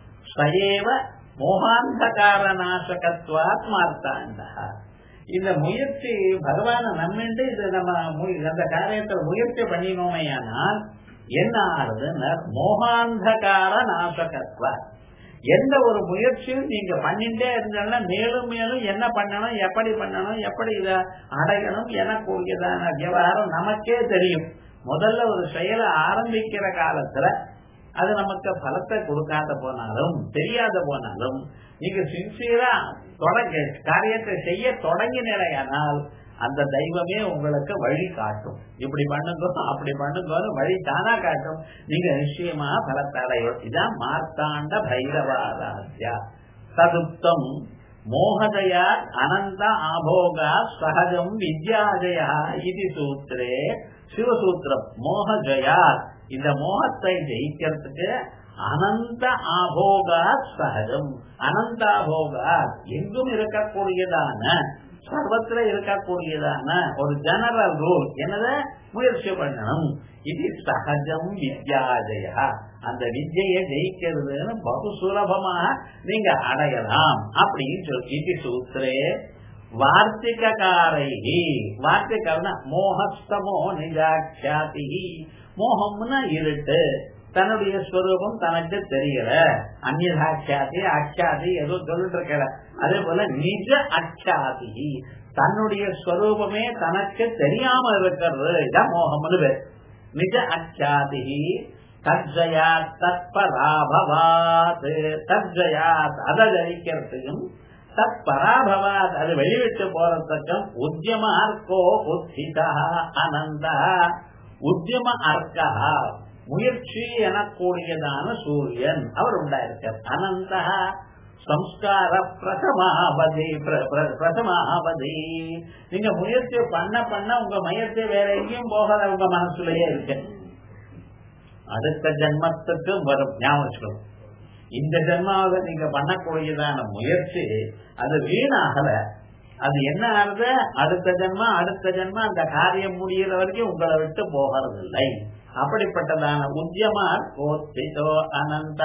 சயேவ மோகாந்தகார நாசகத்வாத் மார்த்தாண்டா இந்த முயற்சி பகவான நம்மண்டு இது நம்ம அந்த காரியத்துல முயற்சி பண்ணினோமையானால் என்ன ஆறுதுன்னு மோகாந்தகார நாசகத்வா எந்த ஒரு முயற்சியும் நீங்க பண்ணிட்டே இருந்தாலும் மேலும் மேலும் என்ன பண்ணணும் எப்படி பண்ணணும் எப்படி இத அடையணும் எனக்கூடியதான விவகாரம் நமக்கே தெரியும் முதல்ல ஒரு செயலை ஆரம்பிக்கிற காலத்துல அது நமக்கு பலத்தை கொடுக்காத போனாலும் தெரியாத போனாலும் நீங்க சின்சியரா தொடங்க காரியத்தை செய்ய தொடங்கினால் அந்த தெய்வமே உங்களுக்கு வழி காட்டும் இப்படி பண்ணுங்க அப்படி பண்ணுங்கன்னு வழி தானா காட்டும் நீங்க நிச்சயமா பலத்தடையும் இதான் மார்த்தாண்ட பைரவாராத்யா சதுப்தம் மோகதயா அனந்த ஆபோகா சகஜம் வித்யாஜயா இது சூத்திரே சிவசூத்திரம் மோகஜயா இந்த மோகத்தை ஜெயிக்கிறதுக்கு அனந்த ஆபோகா சகஜம் அனந்தாபோகா எங்கும் இருக்கக்கூடியதான சர்வத்துல இருக்கக்கூடியதான ஒரு ஜெனரல் ரூல் என்னத முயற்சி பண்ணணும் இது சகஜம் வித்யாஜயா அந்த வித்யை ஜெயிக்கிறதுன்னு பகு சுலபமாக நீங்க அடையலாம் அப்படின்னு சொல்லி இது சூத்திரே வார்த்திகாரை வார்த்திகர்னா மோகஸ்தமோ நிஜாட்சாதி மோகம்னா இருட்டு தன்னுடைய ஸ்வரூபம் தனக்கு தெரியல அந்நியதாட்சாதி அச்சாதி ஏதோ சொல்லிட்டு இருக்கல அதே போல நிஜ அச்சாதி தன்னுடைய ஸ்வரூபமே தனக்கு தெரியாம இருக்கிறது இதான் மோகம்னு பேர் நிஜ அச்சாதி தஜயா தத்பராபவாத் தஜயாத் அதை ஜெயிக்கிறதுக்கும் தத்பராபவாத் அது வெளிவிட்டு போறதுக்கும் உத்தியம அர்க்கோ உத்திதா அனந்தா உத்தியம அர்க்கா முயற்சி எனக்கூடியதான சூரியன் அவர் உண்டாயிருக்கார் அனந்த சம்ஸ்கார பிரதமாவதி பிரதமாவதி நீங்க முயற்சி பண்ண பண்ண உங்க முயற்சி வேற எங்கேயும் போகாத உங்க மனசுலயே இருக்கு அடுத்த ஜென்மத்துக்கு வரும் ஞாபகம் இந்த ஜென்மாவில நீங்க பண்ணக்கூடியதான முயற்சி அது வீணாகல அது என்ன ஆகுது அடுத்த ஜென்மா அடுத்த ஜென்மா அந்த காரியம் முடிகிற வரைக்கும் உங்களை விட்டு போகிறதில்லை அப்படிப்பட்டதான உத்தியமா கோத்திதோ அனந்த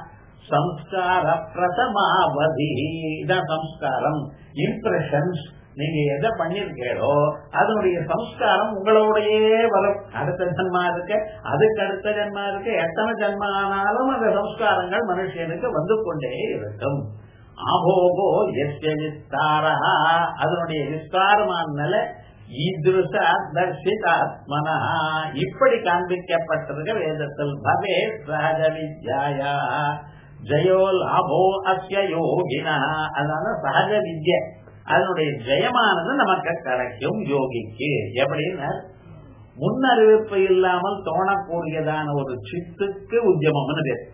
சம்ஸ்கார பிரதமாவதி இதான் சம்ஸ்காரம் இம்ப்ரெஷன்ஸ் நீங்க எதை பண்ணிருக்கீங்களோ அதனுடைய சம்ஸ்காரம் உங்களோடயே வரும் அடுத்த ஜன்மா இருக்கு அதுக்கு அடுத்த ஜன்மா இருக்கு எத்தனை ஜன்மா ஆனாலும் அந்த சம்ஸ்காரங்கள் மனுஷனுக்கு வந்து கொண்டே இருக்கும் ஆபோகோ எஸ்ய விஸ்தாரா அதனுடைய விஸ்தாரமான நிலை ஈதுருஷ தர்ஷிதாத்மனா இப்படி காண்பிக்கப்பட்டிருக்க வேதத்தில் பவே சகஜ வித்யாயா ஜயோ லாபோ அஸ்ய யோகினா அதனால சகஜ வித்ய அதனுடைய ஜெயமானது நமக்கு கிடைக்கும் யோகிக்கு எப்படின்னா முன்னறிவிப்பு இல்லாமல் தோணக்கூடியதான ஒரு சித்துக்கு உத்தியமம்னு பேர்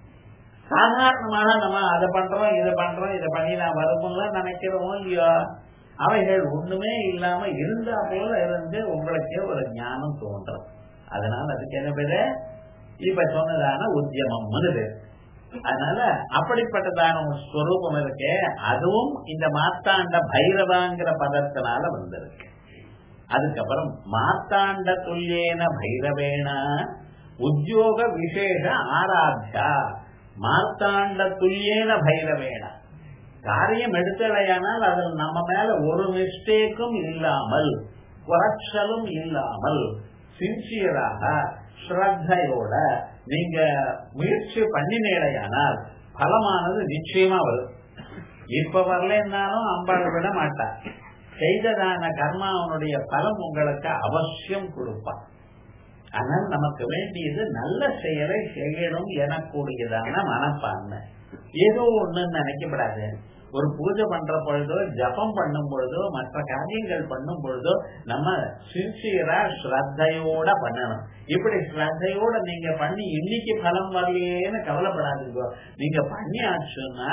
சாதாரணமாக நம்ம அதை பண்றோம் இதை பண்றோம் இதை பண்ணி நான் வரும்ல நினைக்கிறோம் இல்லையோ அவைகள் ஒண்ணுமே இல்லாம இருந்தா போல இருந்து உங்களுக்கே ஒரு ஞானம் தோன்றும் அதனால அதுக்கு என்ன பேரு இப்ப சொன்னதான உத்தியமம்னு பேர் அதனால அப்படிப்பட்டதான ஒரு ஸ்வரூபம் இருக்கு அதுவும் இந்த மாத்தாண்ட பைரவாங்கிற பதத்தினால வந்திருக்கு அதுக்கப்புறம் மாத்தாண்ட துல்லியேன பைரவேன உத்தியோக விசேஷ ஆராத்யா மார்த்தாண்ட துல்லியேன பைரவேன காரியம் எடுத்தலையானால் அதில் நம்ம மேல ஒரு மிஸ்டேக்கும் இல்லாமல் குறைச்சலும் இல்லாமல் சின்சியராக ஸ்ரத்தையோட நீங்க முயற்சி பண்ணினேடையானால் பலமானது நிச்சயமா வரும் இப்ப வரலன்னாலும் அம்பாள் விட மாட்டார் செய்ததான கர்மாவனுடைய பலம் உங்களுக்கு அவசியம் கொடுப்பார் ஆனால் நமக்கு வேண்டியது நல்ல செயலை செய்யணும் எனக்கூடியதான மனப்பான்மை ஏதோ ஒண்ணு நினைக்கப்படாது ஒரு பூஜை பண்ற பொழுதோ ஜபம் பண்ணும் பொழுதோ மற்ற காரியங்கள் பண்ணும் பொழுதோ நம்ம சின்சியரா ஸ்ரத்தையோட பண்ணணும் இப்படி ஸ்ரத்தையோட நீங்க பண்ணி இன்னைக்கு பலம் வரலையேன்னு கவலைப்படாதீங்க நீங்க பண்ணியாச்சுன்னா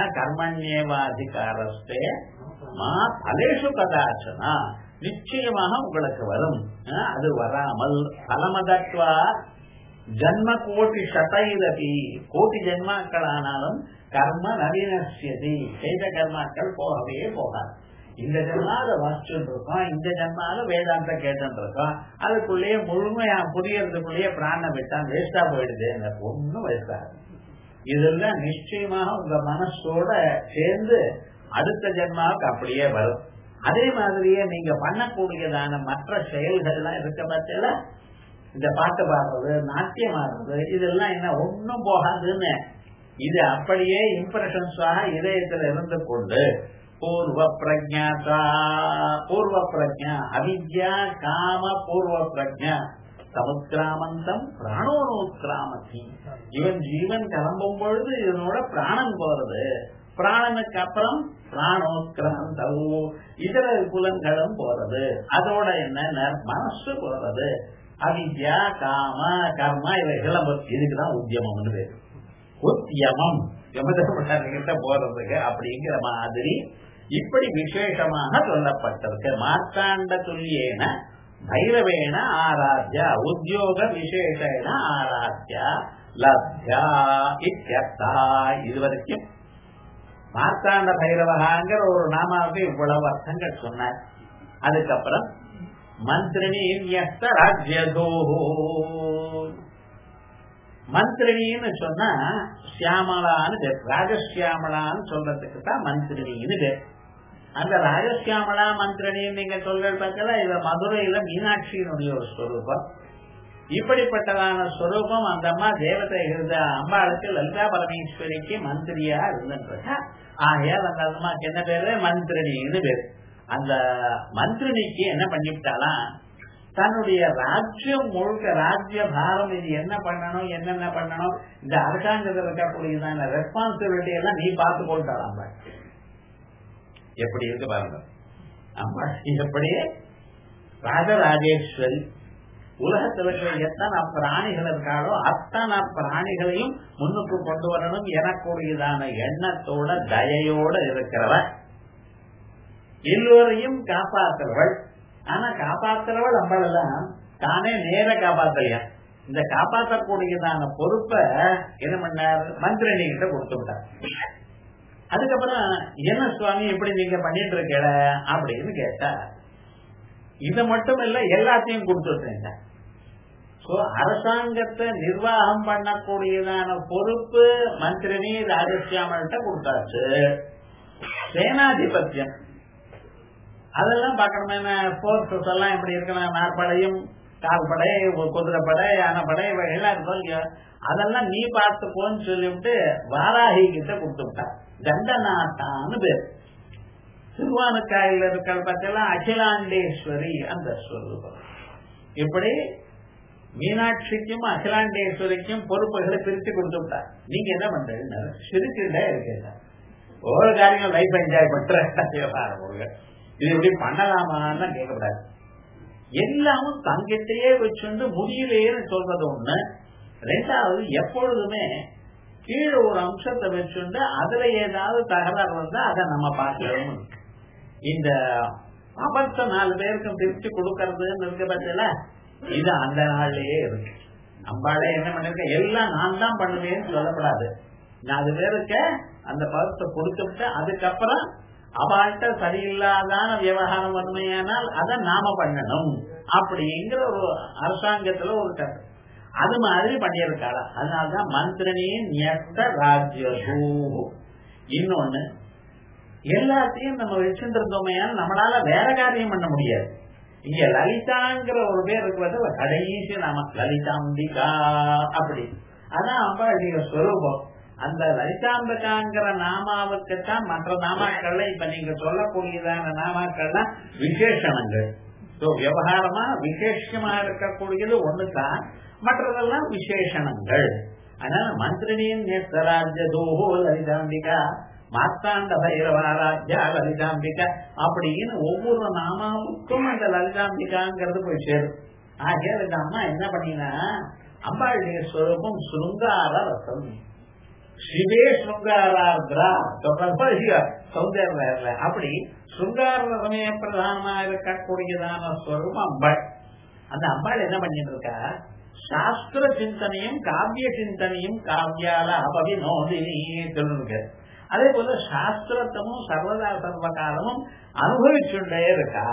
கர்மண்யேவாதிகாரஸ்தே மா பலேஷு கதாச்சனா நிச்சயமாக உங்களுக்கு வரும் அது வராமல் பலமதத்வா ஜன்ம கோட்டி சதைரபி கோட்டி ஜென்மாக்கள் ஆனாலும் கர்ம நவீனசியதி செய்த கர்மாக்கள் போகவே போகாது இந்த ஜென்மால வாசிச்சுட்டு இருக்கோம் இந்த ஜென்மால வேதாந்த கேட்டு இருக்கோம் அதுக்குள்ளேயே முழுமையா புரியறதுக்குள்ளேயே பிராணம் விட்டான் வேஸ்டா போயிடுது ஒன்னும் வேஸ்டாது இதெல்லாம் நிச்சயமாக உங்க மனசோட சேர்ந்து அடுத்த ஜென்மாவுக்கு அப்படியே வரும் அதே மாதிரியே நீங்க பண்ணக்கூடியதான மற்ற செயல்கள்லாம் இருக்க பட்சல இந்த பாட்டு பாடுறது நாட்டியம் ஆடுறது இதெல்லாம் என்ன ஒன்னும் போகாதுன்னு இது அப்படியே இம்ப்ரெஷன்ஸாக இதயத்தில் இருந்து கொண்டு பூர்வ பிரஜாதா பூர்வ பிரஜா அவித்யா காம பூர்வ பிரஜா சமுத்திராமந்தம் பிராணோனோத்கிராமத்தி இவன் ஜீவன் கிளம்பும் பொழுது இதனோட பிராணம் போறது பிராணனுக்கு அப்புறம் பிராணோத்கிராந்தம் இதர புலன்களும் போறது அதோட என்ன மனசு போறது அவித்யா காம கர்மா இவைகள் இதுக்குதான் உத்தியமம்னு பேரு உத்தியமம் யமதர்மகிட்ட போறதுக்கு அப்படிங்கிற மாதிரி இப்படி விசேஷமாக சொல்லப்பட்டிருக்கு மார்த்தாண்ட துல்லியேன பைரவேன ஆராத்யா உத்தியோக விசேஷேன ஆராத்யா லப்யா இத்தியர்த்தா இதுவரைக்கும் மார்த்தாண்ட பைரவகாங்கிற ஒரு நாமாவுக்கு இவ்வளவு அர்த்தங்கள் சொன்னார் அதுக்கப்புறம் மந்திரினி ராஜ்யதோஹோ மந்திரினின்னு சொன்னா சியாமலான்னு பேர் ராஜசியாமலான்னு சொல்றதுக்கு தான் மந்திரினின்னு பேர் அந்த ராஜசியாமலா மந்திரினின்னு நீங்க சொல்ற பக்கத்துல இத மதுரையில மீனாட்சியினுடைய ஒரு ஸ்வரூபம் இப்படிப்பட்டதான ஸ்வரூபம் அந்த அம்மா தேவதை இருந்த அம்பாளுக்கு லலிதா பரமேஸ்வரிக்கு மந்திரியா இருந்துன்றா ஆகையால் அந்த அம்மாக்கு என்ன பேரு மந்திரினின்னு பேரு அந்த மந்திரினிக்கு என்ன பண்ணிவிட்டாலாம் தன்னுடைய ராஜ்யம் முழுக்க ராஜ்ய பாரம் இது என்ன பண்ணணும் என்னென்ன பண்ணணும் இந்த அரசாங்கத்தில் இருக்கக்கூடியதான ரெஸ்பான்சிபிலிட்டி எல்லாம் நீ பார்த்து கொண்டாள் அம்மா எப்படி இருக்கு பாருங்க அம்மா எப்படியே ராஜராஜேஸ்வரி உலகத்தில் இருக்கிற எத்தனை பிராணிகள் இருக்காளோ அத்தனை பிராணிகளையும் முன்னுக்கு கொண்டு வரணும் எனக்கூடியதான எண்ணத்தோட தயையோட இருக்கிறவன் எல்லோரையும் காப்பாற்றுறவள் ஆனா காப்பாத்துறவள் நம்மளெல்லாம் தானே நேர காப்பாத்தலையா இந்த காப்பாற்றக்கூடியதான பொறுப்பை என்ன பண்ணார் மந்திரணி கிட்ட கொடுத்து விட்டார் அதுக்கப்புறம் என்ன சுவாமி எப்படி நீங்க பண்ணிட்டு இருக்கல அப்படின்னு கேட்டா இது மட்டும் இல்ல எல்லாத்தையும் கொடுத்துட்டேன் சோ அரசாங்கத்தை நிர்வாகம் பண்ணக்கூடியதான பொறுப்பு மந்திரினி ராஜசியாமல்கிட்ட கொடுத்தாச்சு சேனாதிபத்தியம் அதெல்லாம் பார்க்கணுமே போர்சஸ் எல்லாம் எப்படி இருக்கணும் நாற்படையும் கால்படை குதிரைப்படை யானைப்படை எல்லாம் இருக்கும் இல்லையா அதெல்லாம் நீ பார்த்துக்கோன்னு சொல்லிவிட்டு வாராகி கிட்ட கொடுத்து விட்டா தண்டநாட்டான்னு பேர் திருவானுக்காயில இருக்கிற பத்தெல்லாம் அகிலாண்டேஸ்வரி அந்த ஸ்வரூபம் இப்படி மீனாட்சிக்கும் அகிலாண்டேஸ்வரிக்கும் பொறுப்புகளை பிரித்து கொடுத்து விட்டா நீங்க என்ன பண்றீங்க சிரிச்சுட்டே இருக்கீங்க ஒவ்வொரு காரியம் லைஃப் என்ஜாய் பண்ற இது எப்படி பண்ணலாமான்னு கேட்கக்கூடாது எல்லாமும் தங்கிட்டே வச்சுண்டு முடியலையேன்னு சொல்றது ஒண்ணு ரெண்டாவது எப்பொழுதுமே கீழே ஒரு அம்சத்தை வச்சுண்டு அதுல ஏதாவது தகராறு வந்தா அதை நம்ம பார்க்கணும் இந்த அபத்த நாலு பேருக்கும் பிரிச்சு கொடுக்கறதுன்னு இருக்க பட்சல இது அந்த நாள்லயே இருக்கு அம்பாளே என்ன பண்ணிருக்க எல்லாம் நான் தான் பண்ணுவேன்னு சொல்லப்படாது நாலு பேருக்கு அந்த பதத்தை கொடுத்துட்டு அதுக்கப்புறம் அவள்கிட்ட சரியில்லாதான விவகாரம் வறுமையானால் அதை நாம பண்ணணும் அப்படிங்கிற ஒரு அரசாங்கத்துல ஒரு கருத்து அது மாதிரி பண்ணியிருக்காளா அதனாலதான் மந்திரனியின் நியத்த ராஜ்யூ இன்னொன்னு எல்லாத்தையும் நம்ம வச்சுட்டு இருந்தோமே நம்மளால வேற காரியம் பண்ண முடியாது இங்க லலிதாங்கிற ஒரு பேர் இருக்கிறது கடைசி நாம லலிதாம்பிகா அப்படி அதான் அம்பாளுடைய ஸ்வரூபம் அந்த லலிதாம்பிகாங்கிற நாமாவுக்குத்தான் மற்ற நாமாக்கள்ல இப்ப நீங்க சொல்லக்கூடியதான நாமாக்கள்லாம் விசேஷணங்கள் விவகாரமா விசேஷமா இருக்கக்கூடியது ஒண்ணுதான் மற்றதெல்லாம் விசேஷணங்கள் அதனால மந்திரினியின் நேசராஜ்யதோஹோ லலிதாம்பிகா மாத்தாண்ட பைரவாராஜ்யா லலிதாம்பிகா அப்படின்னு ஒவ்வொரு நாமாவுக்கும் அந்த லலிதாம்பிகாங்கிறது போய் சேரும் ஆகிய இந்த அம்மா என்ன பண்ணினா அம்பாளுடைய ஸ்வரூபம் சுருங்கார ரசம் சிவே சுருங்காராத்ரா சௌந்தர்ல அப்படி சுருங்கார ரசமே பிரதானமா இருக்கக்கூடியதான ஸ்வரூபம் அம்பாள் அந்த அம்பாள் என்ன பண்ணிட்டு இருக்கா சாஸ்திர சிந்தனையும் காவிய சிந்தனையும் காவியால அபவினோதினி சொல்லிருக்கு அதே போல சாஸ்திரத்தமும் சர்வதா சர்வகாலமும் அனுபவிச்சுட்டே இருக்கா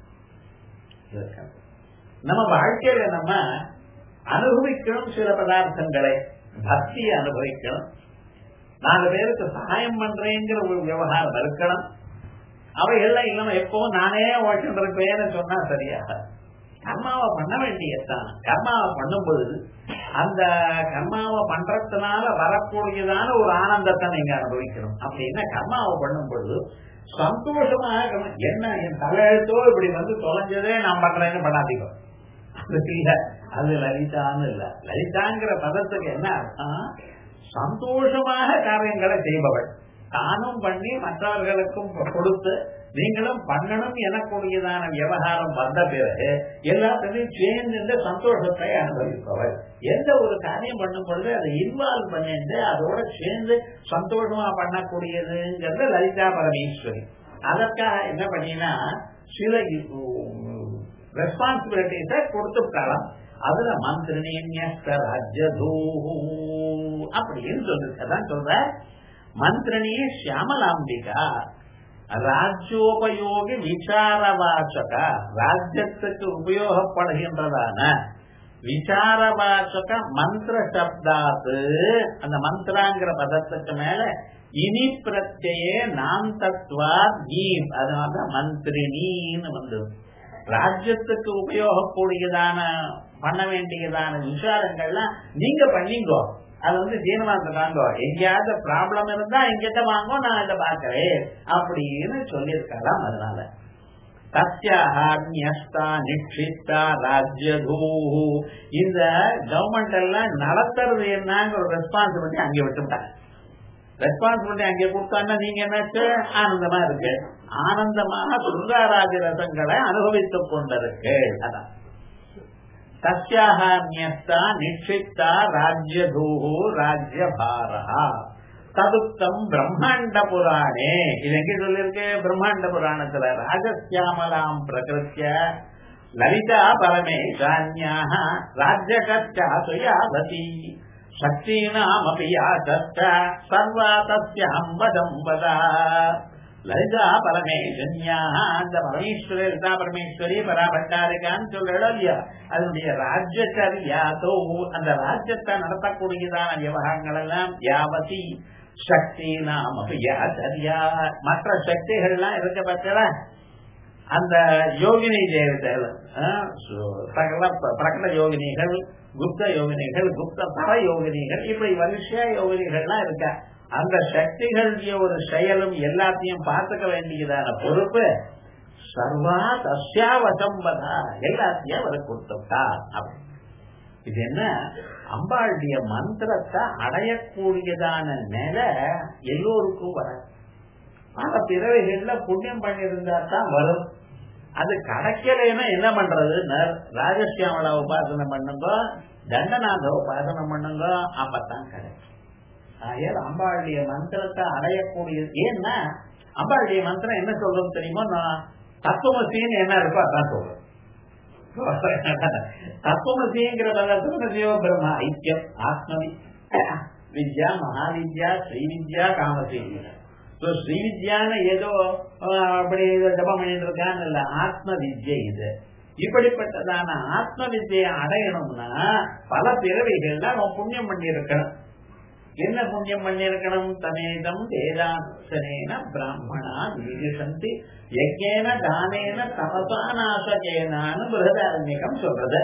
நம்ம வாழ்க்கையில நம்ம அனுபவிக்கணும் சில பதார்த்தங்களை பக்தியை அனுபவிக்கணும் நாலு பேருக்கு சகாயம் பண்றேங்கிற ஒரு விவகாரம் இருக்கணும் அவைகள்லாம் இல்லாம எப்பவும் நானே ஓட்டு இருப்பேன்னு சொன்னா சரியாக கர்மாவை பண்ண வேண்டியதுதான் கர்மாவை பண்ணும் பொழுது அந்த கர்மாவை பண்றதுனால வரக்கூடியதான ஒரு ஆனந்தத்தை நீங்க அனுபவிக்கணும் அப்படின்னா கர்மாவை பண்ணும் பொழுது சந்தோஷமாக என்ன என் தலையெழுத்தோ இப்படி வந்து தொலைஞ்சதே நான் பண்றேன்னு பண்ணாதீங்க அது இல்ல அது லலிதான்னு இல்ல லலிதாங்கிற பதத்துக்கு என்ன அர்த்தம் சந்தோஷமாக காரியங்களை செய்பவள் தானும் பண்ணி மற்றவர்களுக்கும் கொடுத்து நீங்களும் பண்ணணும் எனக்கூடியதான விவகாரம் வந்த பிறகு எல்லாத்தையும் சேர்ந்து சந்தோஷத்தை அனுபவிப்பவர் எந்த ஒரு காரியம் பண்ணும் பொழுது அதை இன்வால்வ் பண்ணிட்டு அதோட சேர்ந்து சந்தோஷமா பண்ணக்கூடியதுங்கிறது லலிதா பரமேஸ்வரி அதற்காக என்ன பண்ணினா சில ரெஸ்பான்சிபிலிட்டிஸ கொடுத்துட்டாலாம் அதுல மந்திரணியஸ்தராஜ்யதூ அப்படின்னு சொல்லிருக்கதான் சொல்ற மந்திரணிய சியாமலாம்பிகா ராஜ்யோபயோகி விசாரவாச்சக ராஜ்யத்துக்கு உபயோகப்படுகின்றதான விசாரவாச்சக மந்திர சப்தாத்து அந்த மந்திராங்கிற பதத்துக்கு மேல இனி பிரத்யே நாம் தத்துவா நீ அதனால மந்திரினின்னு வந்து ராஜ்யத்துக்கு உபயோகக்கூடியதான பண்ண வேண்டியதான விசாரங்கள்லாம் நீங்க பண்ணிங்கோ அது வந்து சீனிவாச வாங்கோ எங்கேயாவது ப்ராப்ளம் இருந்தா எங்கிட்ட வாங்கோ நான் இதை பாக்குறேன் அப்படின்னு சொல்லியிருக்கலாம் அதனால தஸ்யாஹா நிக்ஷித்தா ராஜ்யதூ இந்த கவர்மெண்ட் எல்லாம் நடத்துறது என்னங்கிற ஒரு ரெஸ்பான்சிபிலிட்டி அங்கே விட்டுட்டாங்க ரெஸ்பான்சிபிலிட்டி அங்கே கொடுத்தாங்கன்னா நீங்க என்னாச்சு ஆனந்தமா இருக்கு ஆனந்தமாக சுந்தராஜ ரசங்களை அனுபவித்துக் கொண்டிருக்கு அதான் தஸ்யாஹான்யஸ்தா நிக்ஷிப்தா ராஜ்யதூஹு ராஜ்யபாரா ததுக்தம் பிரம்மாண்ட புராணே இது எங்க சொல்லிருக்கு பிரம்மாண்ட புராணத்துல ராஜசியாமலாம் பிரகிருத்திய லலிதா பரமேஷான்யாः ராஜ்யகர்ச்சாசு யாவதி சக்தீனாமபி யா தத்த சர்வா தஸ்யாம் வதம் வதா லலிதா பரமேஸ்வரியாக அந்த பரமேஸ்வரி லலிதா பரமேஸ்வரி பராபண்டாரிகான்னு சொல்லல இல்லையா அதனுடைய ராஜ்யச்சரியாதோ அந்த ராஜ்யத்தை நடத்தக்கூடியதான விவகாரங்கள் எல்லாம் யாவதி சக்தி நாம சரியா மற்ற சக்திகள்லாம் இருக்க பட்சல அந்த யோகினி தேவதைகள் சகல பிரகட யோகினிகள் குப்த யோகினிகள் குப்த பர யோகினிகள் இப்படி வருஷ யோகினிகள்லாம் இருக்கா அந்த சக்திகளுடைய ஒரு செயலும் எல்லாத்தையும் பார்த்துக்க வேண்டியதான பொறுப்பு சர்வா தஸ்யாவசம்பதா எல்லாத்தையும் அவர் கொடுத்துட்டா அப்படி இது என்ன அம்பாளுடைய மந்திரத்தை அடையக்கூடியதான நிலை எல்லோருக்கும் வர பல பிறவைகள்ல புண்ணியம் பண்ணியிருந்தா தான் வரும் அது கிடைக்கலைன்னா என்ன பண்றது ராஜசியாமலா உபாசனை பண்ணுங்க தண்டநாத உபாசனை பண்ணுங்க அப்பதான் கிடைக்கும் ஆகையால் அம்பாளுடைய மந்திரத்தை அடையக்கூடியது ஏன்னா அம்பாளுடைய மந்திரம் என்ன சொல்றது தெரியுமா நான் தத்துவமசின்னு என்ன இருக்கோ அதான் சொல்றேன் தத்துவமசிங்கிற பதத்துல சிவ பிரம்மா ஐக்கியம் ஆத்மவி வித்யா மகாவித்யா ஸ்ரீவித்யா காமசி ஸ்ரீவித்யான்னு ஏதோ அப்படி ஜபம் பண்ணிட்டு இருக்கான்னு இல்ல ஆத்ம வித்யை இது இப்படிப்பட்டதான ஆத்ம வித்யை அடையணும்னா பல பிறவைகள்ல அவன் புண்ணியம் பண்ணி இருக்கணும் என்ன புண்ணியம் பண்ணிருக்கணும் தமேதம் வேதாசனேன பிராமணா வீரிசந்தி யஜ்ஞேன தானேன தமசாநாசகேனான்னு பிருகதாரண்யகம் சொல்றது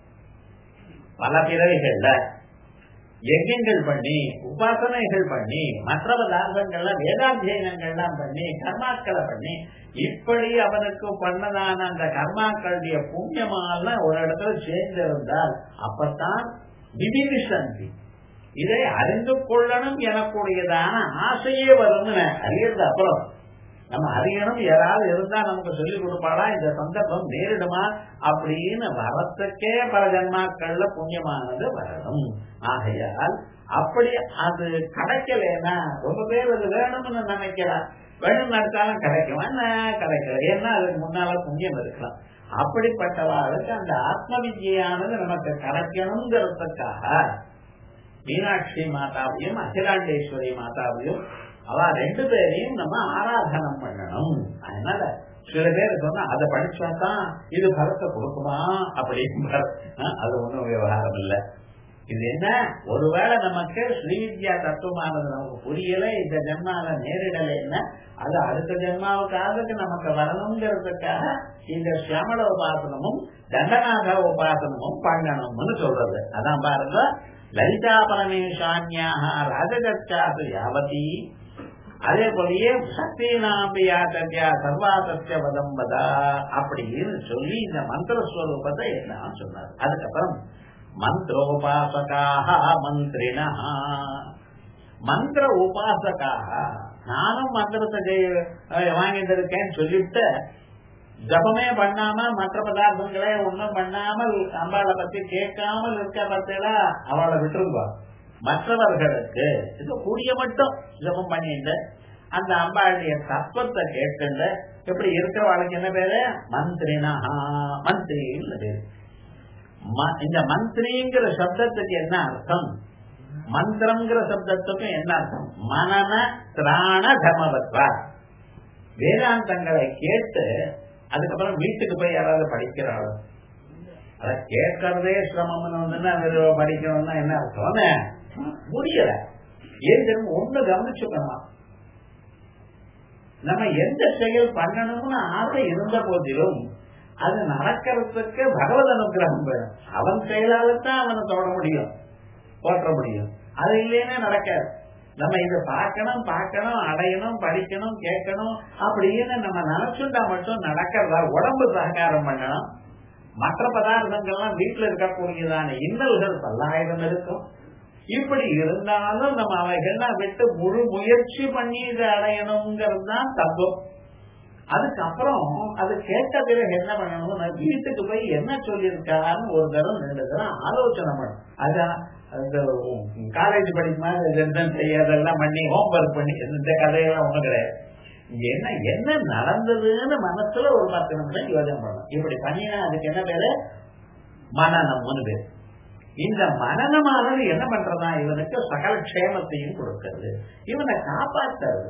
பல பிறவிகள்ல யஜ்யங்கள் பண்ணி உபாசனைகள் பண்ணி மற்ற பதார்த்தங்கள்லாம் வேதாத்தியனங்கள்லாம் பண்ணி கர்மாக்களை பண்ணி இப்படி அவனுக்கு பண்ணதான அந்த கர்மாக்களுடைய புண்ணியமான ஒரு இடத்துல சேர்ந்திருந்தால் அப்பத்தான் விபிவிசந்தி இதை அறிந்து கொள்ளணும் எனக்கூடியதான ஆசையே வரும் அறியறது அப்புறம் நம்ம அறியணும் யாராவது இருந்தா நமக்கு சொல்லிக் கொடுப்பாடா இந்த சந்தர்ப்பம் நேரிடுமா அப்படின்னு வரத்துக்கே பல ஜன்மாக்கள்ல புண்ணியமானது வரணும் ஆகையால் அப்படி அது கிடைக்கலன்னா ரொம்ப பேர் அது வேணும்னு நினைக்கலாம் வேணும் நடத்தாலும் கிடைக்கும் என்ன கிடைக்கல ஏன்னா அதுக்கு முன்னால புண்ணியம் இருக்கலாம் அப்படிப்பட்டவாளுக்கு அந்த ஆத்ம வித்யானது நமக்கு கிடைக்கணுங்கிறதுக்காக மீனாட்சி மாதாவையும் அகிலாண்டேஸ்வரி மாதாவையும் அவ ரெண்டு பேரையும் நம்ம ஆராதனம் பண்ணணும் அதனால சில பேர் சொன்னா அதை படிச்சாதான் இது பலத்தை கொடுக்குமா அப்படின்னு அது ஒண்ணும் விவகாரம் இல்ல இது என்ன ஒருவேளை நமக்கு ஸ்ரீவித்யா தத்துவமானது நமக்கு புரியல இந்த ஜென்மால நேரிடலைன்னா அது அடுத்த ஜென்மாவுக்காக நமக்கு வரணுங்கிறதுக்காக இந்த சியாமல உபாசனமும் தண்டநாத உபாசனமும் பண்ணணும்னு சொல்றது அதான் பாருங்க லலிதா பரமேஷான்யாக ராஜகர்ச்சாது யாவதி அதே போலயே சக்தி நாம்பியா கத்யா சர்வாசத்திய வதம்பதா அப்படின்னு சொல்லி இந்த மந்திர ஸ்வரூபத்தை என்ன சொன்னார் அதுக்கப்புறம் மந்திரோபாசகாக மந்திரினா மந்திர உபாசகாக நானும் மந்திரத்தை வாங்கிட்டு இருக்கேன்னு சொல்லிட்டு ஜபமே பண்ணாம மற்ற பதார்த்தங்களே ஒண்ணும் பண்ணாமல் அம்பாளை பத்தி கேட்காமல் இருக்க பார்த்தா அவளை விட்டுருங்க மற்றவர்களுக்கு இது கூடிய மட்டும் ஜபம் பண்ணிட்டு அந்த அம்பாளுடைய தத்துவத்தை கேட்டு எப்படி இருக்கிறவாளுக்கு என்ன பேரு மந்திரினா மந்திரின்னு பேரு இந்த மந்திரிங்கிற சப்தத்துக்கு என்ன அர்த்தம் மந்திரம்ங்கிற சப்தத்துக்கு என்ன அர்த்தம் மனன திராண தர்மபத்வா வேதாந்தங்களை கேட்டு அதுக்கப்புறம் வீட்டுக்கு போய் யாராவது படிக்கிறாள் அத கேட்கறதே சிரமம்னு வந்துன்னா படிக்கணும்னா என்ன அர்த்தம் முடியல ஏன் தெரியும் ஒண்ணு கவனிச்சுக்கணுமா நம்ம எந்த செயல் பண்ணணும்னு ஆசை இருந்த போதிலும் அது நடக்கிறதுக்கு பகவத் அனுகிரகம் வேணும் அவன் செயலால்தான் அவனை தொட முடியும் போற்ற முடியும் அது இல்லைன்னா நடக்காது நம்ம இதை பார்க்கணும் பார்க்கணும் அடையணும் படிக்கணும் கேட்கணும் அப்படின்னு நம்ம நினைச்சுட்டா மட்டும் நடக்கிறதா உடம்பு சககாரம் பண்ணணும் மற்ற பதார்த்தங்கள்லாம் வீட்டுல இருக்கக்கூடியதான இன்னல்கள் பல்லாயிரம் இருக்கும் இப்படி இருந்தாலும் நம்ம அவைகள்லாம் விட்டு முழு முயற்சி பண்ணி இதை அடையணுங்கிறது தான் தத்துவம் அதுக்கப்புறம் அது கேட்ட பிறகு என்ன பண்ணணும் நான் வீட்டுக்கு போய் என்ன சொல்லியிருக்காருன்னு ஒரு தரம் ரெண்டு தரம் ஆலோசனை பண்ணும் அதான் இந்த காலேஜ் படிக்குமா செய்யாதெல்லாம் பண்ணி ஹோம்ஒர்க் பண்ணி இந்த கதையெல்லாம் ஒண்ணும் கிடையாது இங்க என்ன என்ன நடந்ததுன்னு மனசுல ஒரு பத்து நிமிஷம் யோஜனை பண்ணணும் இப்படி பண்ணினா அதுக்கு என்ன பேரு மனநம்னு பேரு இந்த மனநமானது என்ன பண்றதா இவனுக்கு சகல க்ஷேமத்தையும் கொடுக்கிறது இவனை காப்பாற்றுறது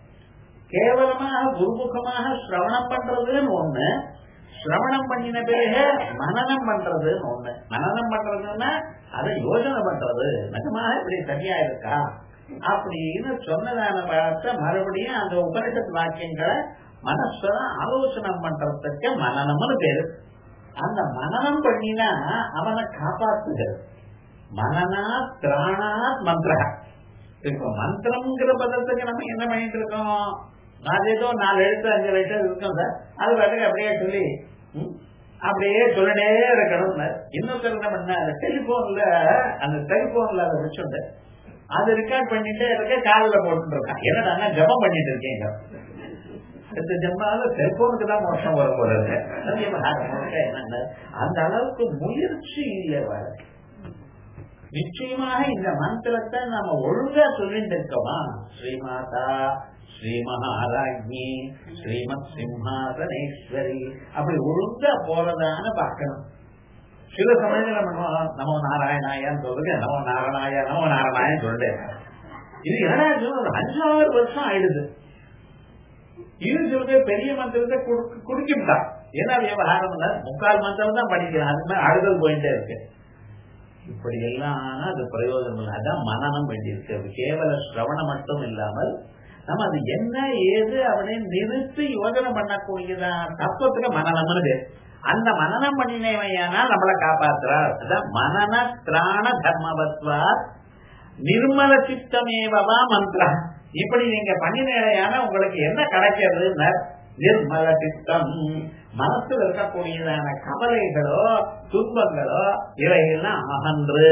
கேவலமாக குருமுகமாக சிரவணம் பண்றதுன்னு ஒண்ணு சிரவணம் பண்ணின பிறகு மனநம் பண்றதுன்னு ஒண்ணு மனநம் பண்றதுன்னா அதை யோசனை பண்றது நிஜமாக இப்படி சரியா இருக்கா அப்படின்னு சொன்னதான பார்த்த மறுபடியும் அந்த உபனிஷத் வாக்கியங்களை மனசுல ஆலோசனை பண்றதுக்கு மனநம்னு பேரு அந்த மனநம் பண்ணினா அவனை காப்பாத்துகிறது மனனா திராணாத் மந்திர இப்ப மந்திரம்ங்கிற பதத்துக்கு நம்ம என்ன பண்ணிட்டு இருக்கோம் அது ஏதோ நாலு எழுத்து அஞ்சு எழுத்து இருக்கும் சார் அது பாட்டுக்கு அப்படியே சொல்லி ம், அப்படியே சொல்லிட்டே இருக்கணும் இன்னொருத்தர் என்ன பண்ண டெலிபோன்ல அந்த டெலிபோன்ல அதை வச்சுட்டு அது ரெக்கார்ட் பண்ணிட்டே இருக்க காலில் போட்டு இருக்கான் என்னடா ஜபம் பண்ணிட்டு இருக்கீங்க அடுத்த ஜென்மால செல்போனுக்கு தான் மோசம் வரும் போல இருக்கு அது விவகாரம் என்னங்க அந்த அளவுக்கு முயற்சி இல்லை வாழ்க்கை நிச்சயமாக இந்த மந்திரத்தை நாம ஒழுங்கா சொல்லிட்டு இருக்கோமா ஸ்ரீமாதா ஸ்ரீ மகாராஜி ஸ்ரீமத் சிம்ஹாசனேஸ்வரி அப்படி ஒழுங்கா போறதான்னு பார்க்கணும் சில சமயத்துல பண்ணுவோம் நமோ நாராயணாயான்னு சொல்றது நமோ நாராயணாயா நமோ நாராயணாயன்னு சொல்லிட்டு இது என்னடா இது ஒரு அஞ்சாறு வருஷம் ஆயிடுது இது சொல்றது பெரிய மந்திரத்தை குடிக்கிட்டான் ஏன்னா விவகாரம் இல்ல முக்கால் மந்திரம் தான் படிக்கிறான் அதுக்கு மேல அழுதல் போயிட்டே இருக்கு இப்படி எல்லாம் அது பிரயோஜனம் இல்லை அதான் மனநம் வேண்டியிருக்கு அது கேவல சிரவணம் மட்டும் இல்லாமல் நம்ம அது என்ன ஏது அப்படின்னு நிறுத்தி யோஜனை பண்ணக்கூடியதான் தத்துவத்துக்கு மனநம்னு பேர் அந்த மனநம் பண்ணினவையானா நம்மளை காப்பாத்துறார் அதான் மனன திராண தர்மவத்வா நிர்மல சித்தமேவா மந்திரம் இப்படி நீங்க பண்ணினையான உங்களுக்கு என்ன கிடைக்கிறது நிர்மல சித்தம் மனசுல இருக்கக்கூடியதான கவலைகளோ துன்பங்களோ இவைகள்லாம் அகன்று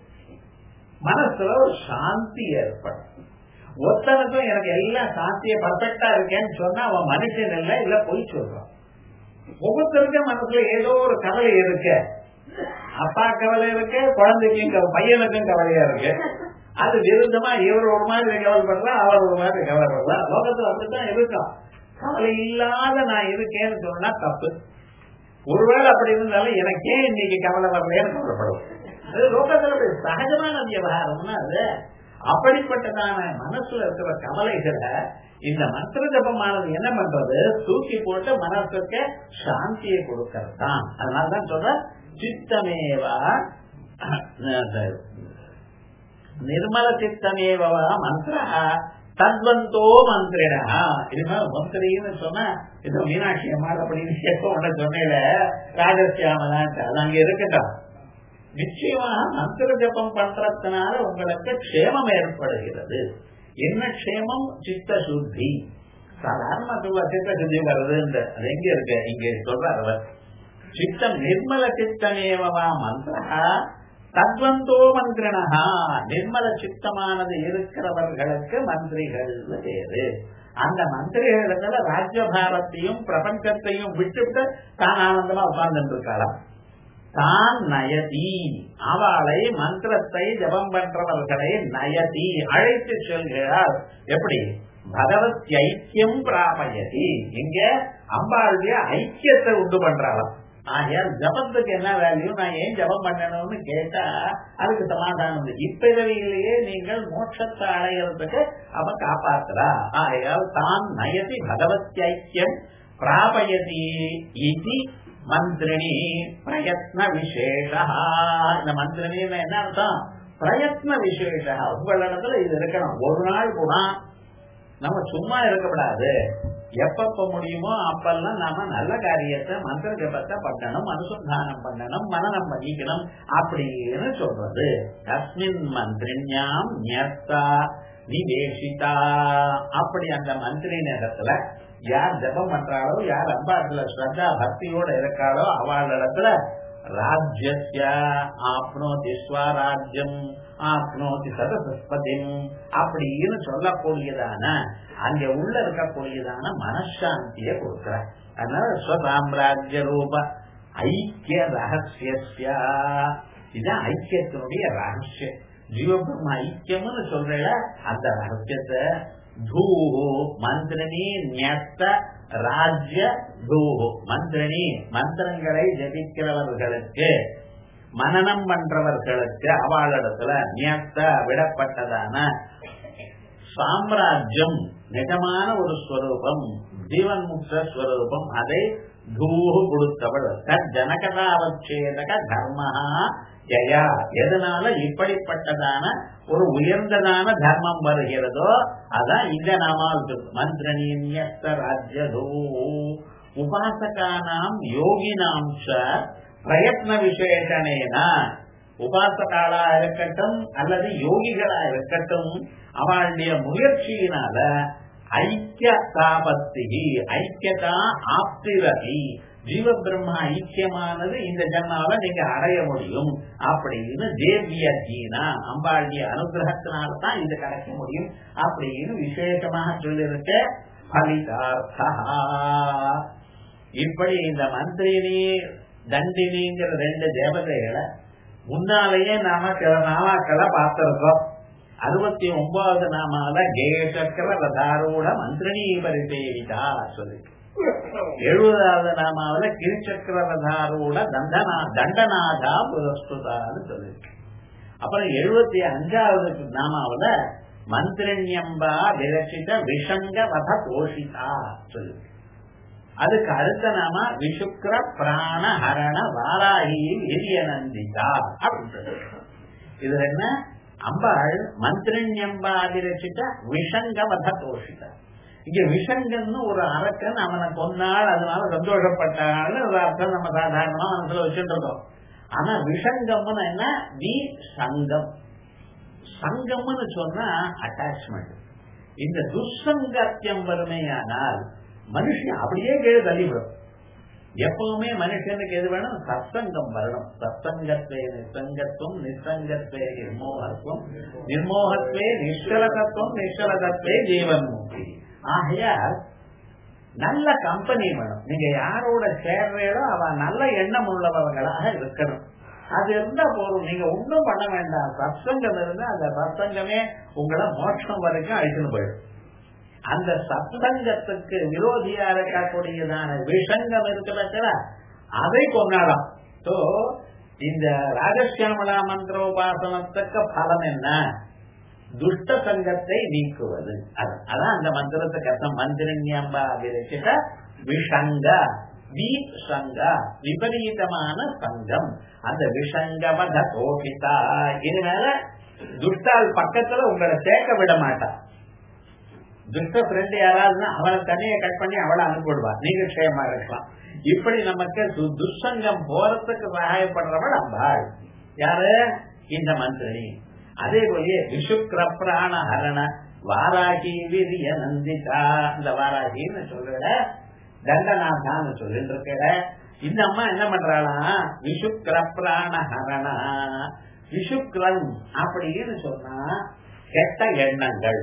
மனசுல ஒரு சாந்தி ஏற்படும் ஒத்தனுக்கும் எனக்கு எல்லாம் சாந்திய பர்ஃபெக்டா இருக்கேன்னு சொன்னா அவன் மனுஷன் இல்லை இல்ல பொய் சொல்றான் ஒவ்வொருத்தருக்கும் மனசுல ஏதோ ஒரு கவலை இருக்கு அப்பா கவலை இருக்கு குழந்தைக்கும் பையனுக்கும் கவலையா இருக்கு அது விருந்தமா இவர் ஒரு மாதிரி கவலைப்படுறா அவர் ஒரு மாதிரி கவலைப்படுறா லோகத்துல அப்படித்தான் இருக்கும் கவலை இல்லாத நான் இருக்கேன்னு சொன்னா தப்பு ஒருவேளை அப்படி இருந்தாலும் எனக்கு ஏன் இன்னைக்கு கவலை வரலைன்னு கவலைப்படும் அது லோகத்துல சகஜமான விவகாரம்னா அது அப்படிப்பட்டதான மனசுல இருக்கிற கவலைகளை இந்த மந்திர ஜபமானது என்ன பண்றது தூக்கி போட்டு மனசுக்கு சாந்தியை கொடுக்கறது தான் அதனாலதான் சொல்ற சித்தமேவா நிர்மல சித்தமேவா மந்திர தத்வந்தோ மந்திரினா இது மாதிரி மந்திரின்னு சொன்னா இது மீனாட்சி அம்மாள் அப்படின்னு கேட்க உடனே சொன்னேல ராஜசியாமதான் அது அங்க இருக்கட்டும் நிச்சயமாக மந்திர ஜபம் பண்றதுனால உங்களுக்கு க்ஷேமம் ஏற்படுகிறது என்ன க்ஷேமம் சித்த சுத்தி சாதாரண சித்த சுத்தி வர்றது அது எங்க இருக்கு இங்க சொல்றார் அவர் சித்தம் நிர்மல சித்தமேவா மந்திரா தத்வந்தோ மந்திரினா நிர்மல சித்தமானது இருக்கிறவர்களுக்கு மந்திரிகள் வேறு அந்த மந்திரிகளுக்கு ராஜ்யபாரத்தையும் பிரபஞ்சத்தையும் விட்டுவிட்டு தான் ஆனந்தமா உட்கார்ந்து இருக்கலாம் தான் நயதி அவளை மந்திரத்தை ஜபம் பண்றவர்களை நயதி அழைத்து செல்கிறார் எப்படி பகவத் ஐக்கியம் பிராபயதி இங்க அம்பாளுடைய ஐக்கியத்தை உண்டு பண்றாளாம் ஆகையால் ஜபத்துக்கு என்ன வேல்யூ நான் ஏன் ஜபம் பண்ணணும்னு கேட்டா அதுக்கு சமாதானம் இப்பிறவியிலேயே நீங்கள் மோட்சத்தை அடைகிறதுக்கு அவ காப்பாத்துறா ஆகையால் தான் நயதி பகவத் ஐக்கியம் பிராபயதி இது மந்திரிணி பிரயத்ன விசேஷா இந்த மந்திரிணின்னு என்ன அர்த்தம் பிரயத்ன விசேஷா உங்களிடத்துல இது இருக்கணும் ஒரு நாள் கூட நம்ம சும்மா இருக்கக்கூடாது எப்பப்ப முடியுமோ அப்பெல்லாம் நாம நல்ல காரியத்தை மந்திர ஜபத்தை பண்ணணும் அனுசந்தானம் பண்ணணும் மனநம் பண்ணிக்கணும் அப்படின்னு சொல்றது தஸ்மின் மந்திரிஞாம் நியஸ்தா நிவேசிதா அப்படி அந்த மந்திரி நேரத்துல யார் ஜபம் பண்றாளோ யார் அம்பாட்டுல ஸ்ரத்தா பக்தியோட இருக்காளோ அவளிடத்துல ராஜ்யஸ்ய ஆப்னோதி ஸ்வராஜ்யம் ஆப்னோதி சதசஸ்பதிம் அப்படின்னு சொல்லக்கூடியதான அங்க உள்ள இருக்கக்கூடியதான மனசாந்திய கொடுக்கிற அதனால ஸ்வசாம்ராஜ்ய ரூப ஐக்கிய ரகசிய இதுதான் ஐக்கியத்தினுடைய ரகசியம் ஜீவபிரம்ம ஐக்கியம்னு சொல்ற அந்த ரகசியத்தை தூஹு மந்திரணி நியஸ்த ராஜ்ய தூஹு மந்திரணி மந்திரங்களை ஜபிக்கிறவர்களுக்கு மனநம் பண்றவர்களுக்கு அவளிடத்துல நியஸ்த விடப்பட்டதான சாம்ராஜ்யம் நிஜமான ஒரு ஸ்வரூபம் ஜீவன் முக்த ஸ்வரூபம் அதை தூஹு கொடுத்தவள் தத் ஜனகதாவச்சேதக தர்மஹா ஜயா எதனால இப்படிப்பட்டதான ஒரு உயர்ந்ததான தர்மம் வருகிறதோ அதான் இந்த நாமாவுக்கு மந்திரணியஸ்த ராஜ்யதோ உபாசகானாம் யோகினாம் ச பிரயத்ன விசேஷனேன உபாசகாலா இருக்கட்டும் அல்லது யோகிகளா இருக்கட்டும் அவளுடைய முயற்சியினால ஐக்கியதாபத்தி ஐக்கியதா ஆப்திரதி ஜீவ பிரம்மா ஐக்கியமானது இந்த ஜன்மால நீங்க அடைய முடியும் அப்படின்னு தேவிய ஜீனா அம்பாளுடைய அனுகிரகத்தினால தான் இது கிடைக்க முடியும் அப்படின்னு விசேஷமாக சொல்லிருக்க பலிதார்த்தா இப்படி இந்த மந்திரினி தண்டினிங்கிற ரெண்டு தேவதைகளை முன்னாலேயே நாம சில நாமாக்களை பார்த்திருக்கோம் அறுபத்தி ஒன்பதாவது நாமால கேசக்கர ரதாரூட மந்திரணி பரிசேவிதா சொல்லி எழுபதாவது நாமாவில கிருச்சக்கர ரதாரூட தண்டனா தண்டநாதா புரஸ்துதான்னு சொல்லி அப்புறம் எழுபத்தி அஞ்சாவது நாமாவில மந்திரண்யம்பா விரச்சித விஷங்க வத கோஷிதா சொல்லி அதுக்கு அடுத்த நாம விஷுக்ர பிராண ஹரண வாராகி விரியநந்திதா அப்படின்னு சொல்லி இது என்ன அம்பாள் மந்திரண்யம்பா அதிரச்சிட்ட விஷங்க வத கோஷிதா இங்க விஷங்கன்னு ஒரு அரக்கன் அவனை கொன்னாள் அதனால சந்தோஷப்பட்டாள் ஒரு அர்த்தம் நம்ம சாதாரணமா மனசுல வச்சுட்டு இருக்கோம் ஆனா விஷங்கம்னு என்ன வி சங்கம் சங்கம்னு சொன்னா அட்டாச்மெண்ட் இந்த துஷ்சங்கத்தியம் வறுமையானால் மனுஷன் அப்படியே கீழே தள்ளிவிடும் எப்பவுமே மனுஷனுக்கு எது வேணும் சத்சங்கம் வரணும் சத்சங்கத்வே நிசங்கத்துவம் நிசங்கத்வே நிர்மோகத்துவம் நிர்மோகத்வே நிஷ்கலகத்துவம் நிஷ்கலகத்வே ஜீவன் முக்தி ஆகையால் நல்ல கம்பெனி வேணும் நீங்க யாரோட சேர்றீங்களோ அவ நல்ல எண்ணம் உள்ளவர்களாக இருக்கணும் அது இருந்தா போதும் நீங்க ஒன்றும் பண்ண வேண்டாம் சத்சங்கம் இருந்தா அந்த சத்சங்கமே உங்களை மோட்சம் வரைக்கும் அழைச்சுன்னு போயிடும் அந்த சத்சங்கத்துக்கு விரோதியா இருக்கக்கூடியதான விஷங்கம் இருக்கிற அதை கொண்டாடும் சோ இந்த ராஜசியாமலா மந்திரோபாசனத்துக்கு பலம் என்ன துஷ்ட சங்கத்தை நீக்குவது அதான் அந்த மந்திரத்துக்கு அர்த்தம் மந்திரண்யம்பா விரச்சித விஷங்க சங்க விபரீதமான சங்கம் அந்த விஷங்கமத கோபிதா இதனால துஷ்டால் பக்கத்துல உங்களை சேர்க்க விட மாட்டான் துஷ்ட ஃப்ரெண்ட் யாராவதுன்னா அவனை தனியை கட் பண்ணி அவளை அனுப்பிவிடுவா நீங்க க்ஷேமா இருக்கலாம் இப்படி நமக்கு துஷ்சங்கம் போறதுக்கு சகாயப்படுறவள் அம்பாள் யாரு இந்த மந்திரி அதே போலயே விஷுக்ர பிராண ஹரண வாராகி விரிய நந்திதா இந்த வாராகின்னு சொல்ற தண்டநாதான்னு சொல்லிட்டு இருக்க இந்த அம்மா என்ன பண்றாளா விஷுக்ர பிராண ஹரண விஷுக்ரன் அப்படின்னு சொன்னா கெட்ட எண்ணங்கள்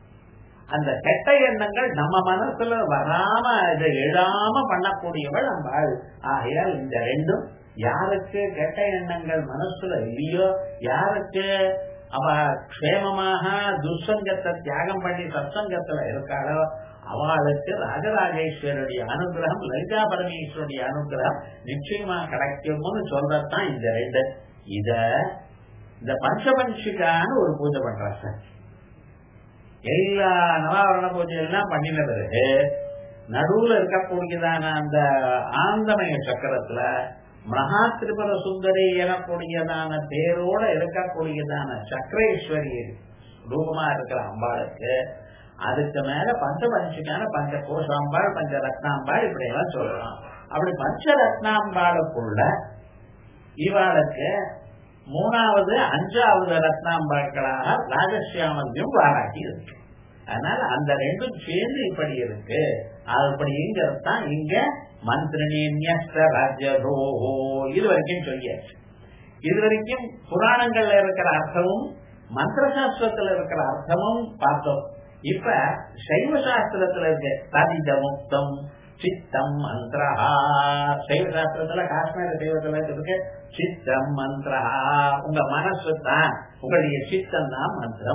அந்த கெட்ட எண்ணங்கள் நம்ம மனசுல வராம இதை எழாம பண்ணக்கூடியவள் அம்பாள் ஆகையால் இந்த ரெண்டும் யாருக்கு கெட்ட எண்ணங்கள் மனசுல இல்லையோ யாருக்கு அவ க்ஷேமமாக துர்சங்கத்தை தியாகம் பண்ணி சத்சங்கத்துல இருக்காளோ அவளுக்கு ராஜராஜேஸ்வருடைய அனுகிரகம் லலிதா பரமேஸ்வருடைய அனுகிரகம் நிச்சயமா கிடைக்கும்னு சொல்றதுதான் இந்த ரெண்டு இத இந்த பஞ்சபஞ்சிகான்னு ஒரு பூஜை பண்றா சார் எல்லா நவாவரண பூஜை எல்லாம் பண்ணின பிறகு நடுவுல இருக்கக்கூடியதான அந்த ஆந்தமய சக்கரத்துல மகா திரிபுர சுந்தரி எனக்கூடியதான பேரோட இருக்கக்கூடியதான சக்கரேஸ்வரி ரூபமா இருக்கிற அம்பாளுக்கு அதுக்கு மேல பஞ்ச பஞ்சிக்கான பஞ்ச கோஷாம்பாள் பஞ்ச ரத்னாம்பாள் இப்படி எல்லாம் சொல்லலாம் அப்படி பஞ்ச ரத்னாம்பாளுக்குள்ள இவாளுக்கு மூணாவது அஞ்சாவது ரத்னாம்பாட்களாக ராஜசியாமல்யம் வாராகி இருக்கு அதனால அந்த ரெண்டும் சேர்ந்து இப்படி இருக்கு அப்படிங்கிறது தான் இங்க மந்திரணியஸ்த ராஜ்யதோஹோ இது வரைக்கும் சொல்லியாச்சு இது வரைக்கும் புராணங்கள்ல இருக்கிற அர்த்தமும் மந்திர சாஸ்திரத்துல இருக்கிற அர்த்தமும் பார்த்தோம் இப்ப சைவ சாஸ்திரத்துல இருக்க ததித முக்தம் சித்தம் மந்திரஹா சைவ சாஸ்திரத்துல காஷ்மீர சைவத்துல இருக்கு சித்தம் மந்திரஹா உங்க மனசு தான் உங்களுடைய சித்தம் தான் மந்திரம்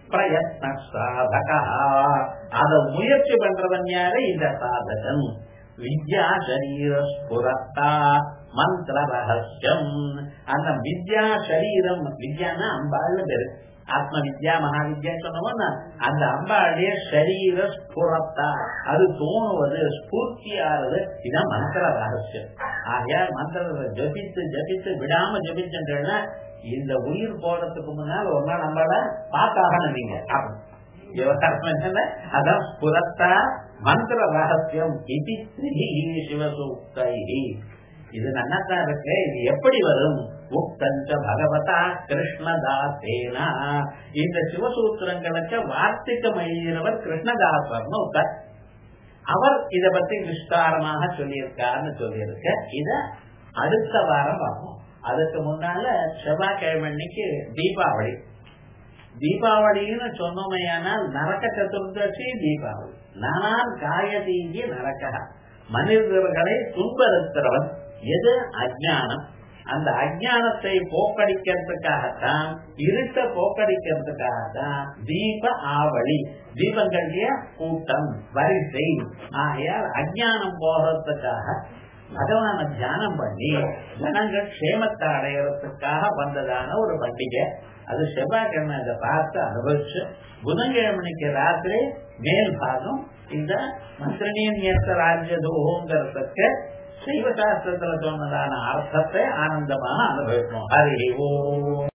பிரயத்ன சாதகா அத முயற்சி பண்றவன் யாரு இந்த சாதகன் வித்யா சரீர ஸ்புரத்தா மந்திர ரகசியம் அந்த வித்யா சரீரம் வித்யானா அம்பாள்னு பேரு ஆத்ம வித்யா மகாவித்யா சொன்னோம்னா அந்த அம்பாளுடைய சரீர ஸ்புரத்தா அது தோணுவது ஸ்பூர்த்தியானது இதான் மந்திர ரகசியம் ஆகையால் மந்திரத்தை ஜபித்து ஜபித்து விடாம ஜபிச்சுட்டேன்னா இந்த உயிர் போறதுக்கு முன்னால் ஒரு நாள் நம்மள பார்த்தாகணும் நீங்க விவகாரம் என்னன்னா அதான் ஸ்புரத்தா மந்திர ரகசியம் இது சிவசூக்தை இது நன்னாத்தான் இருக்கு இது எப்படி வரும் உக்தஞ்ச பகவதா கிருஷ்ணதாசேனா இந்த சிவசூத்திரங்களுக்கு வார்த்தைக்கு எழுதினவர் கிருஷ்ணதாசர்னு ஒருத்தர் அவர் இத பத்தி விஸ்தாரமாக சொல்லியிருக்காருன்னு சொல்லியிருக்க இத அடுத்த வாரம் பார்ப்போம் அதுக்கு முன்னால செவ்வாய்க்கிழமை அன்னைக்கு தீபாவளி தீபாவளின்னு சொன்னோமையானால் நரக்க சதுர்தசி தீபாவளி நானால் காயதீங்கி நரக்க மனிதர்களை துன்பறுத்துறவன் எது அஜானம் அந்த அஜானத்தை போக்கடிக்கிறதுக்காகத்தான் இருட்ட போக்கடிக்கிறதுக்காகத்தான் தீப ஆவளி தீபங்களுடைய கூட்டம் வரிசை ஆகையால் அஜானம் போகிறதுக்காக பகவான தியானம் பண்ணி ஜனங்கள் க்ஷேமத்தை அடையறதுக்காக வந்ததான ஒரு பண்டிகை அது செவ்வாய்க்கிழமை அதை பார்த்து அனுபவிச்சு புதன்கிழமைக்கு ராத்திரி மேல் பாகம் இந்த மந்திரணியன் ஏற்ற ராஜ்யதோங்கிறதுக்கு சைவ சாஸ்திரத்துல சொன்னதான அர்த்தத்தை ஆனந்தமாக அனுபவிப்போம் ஹரி ஓ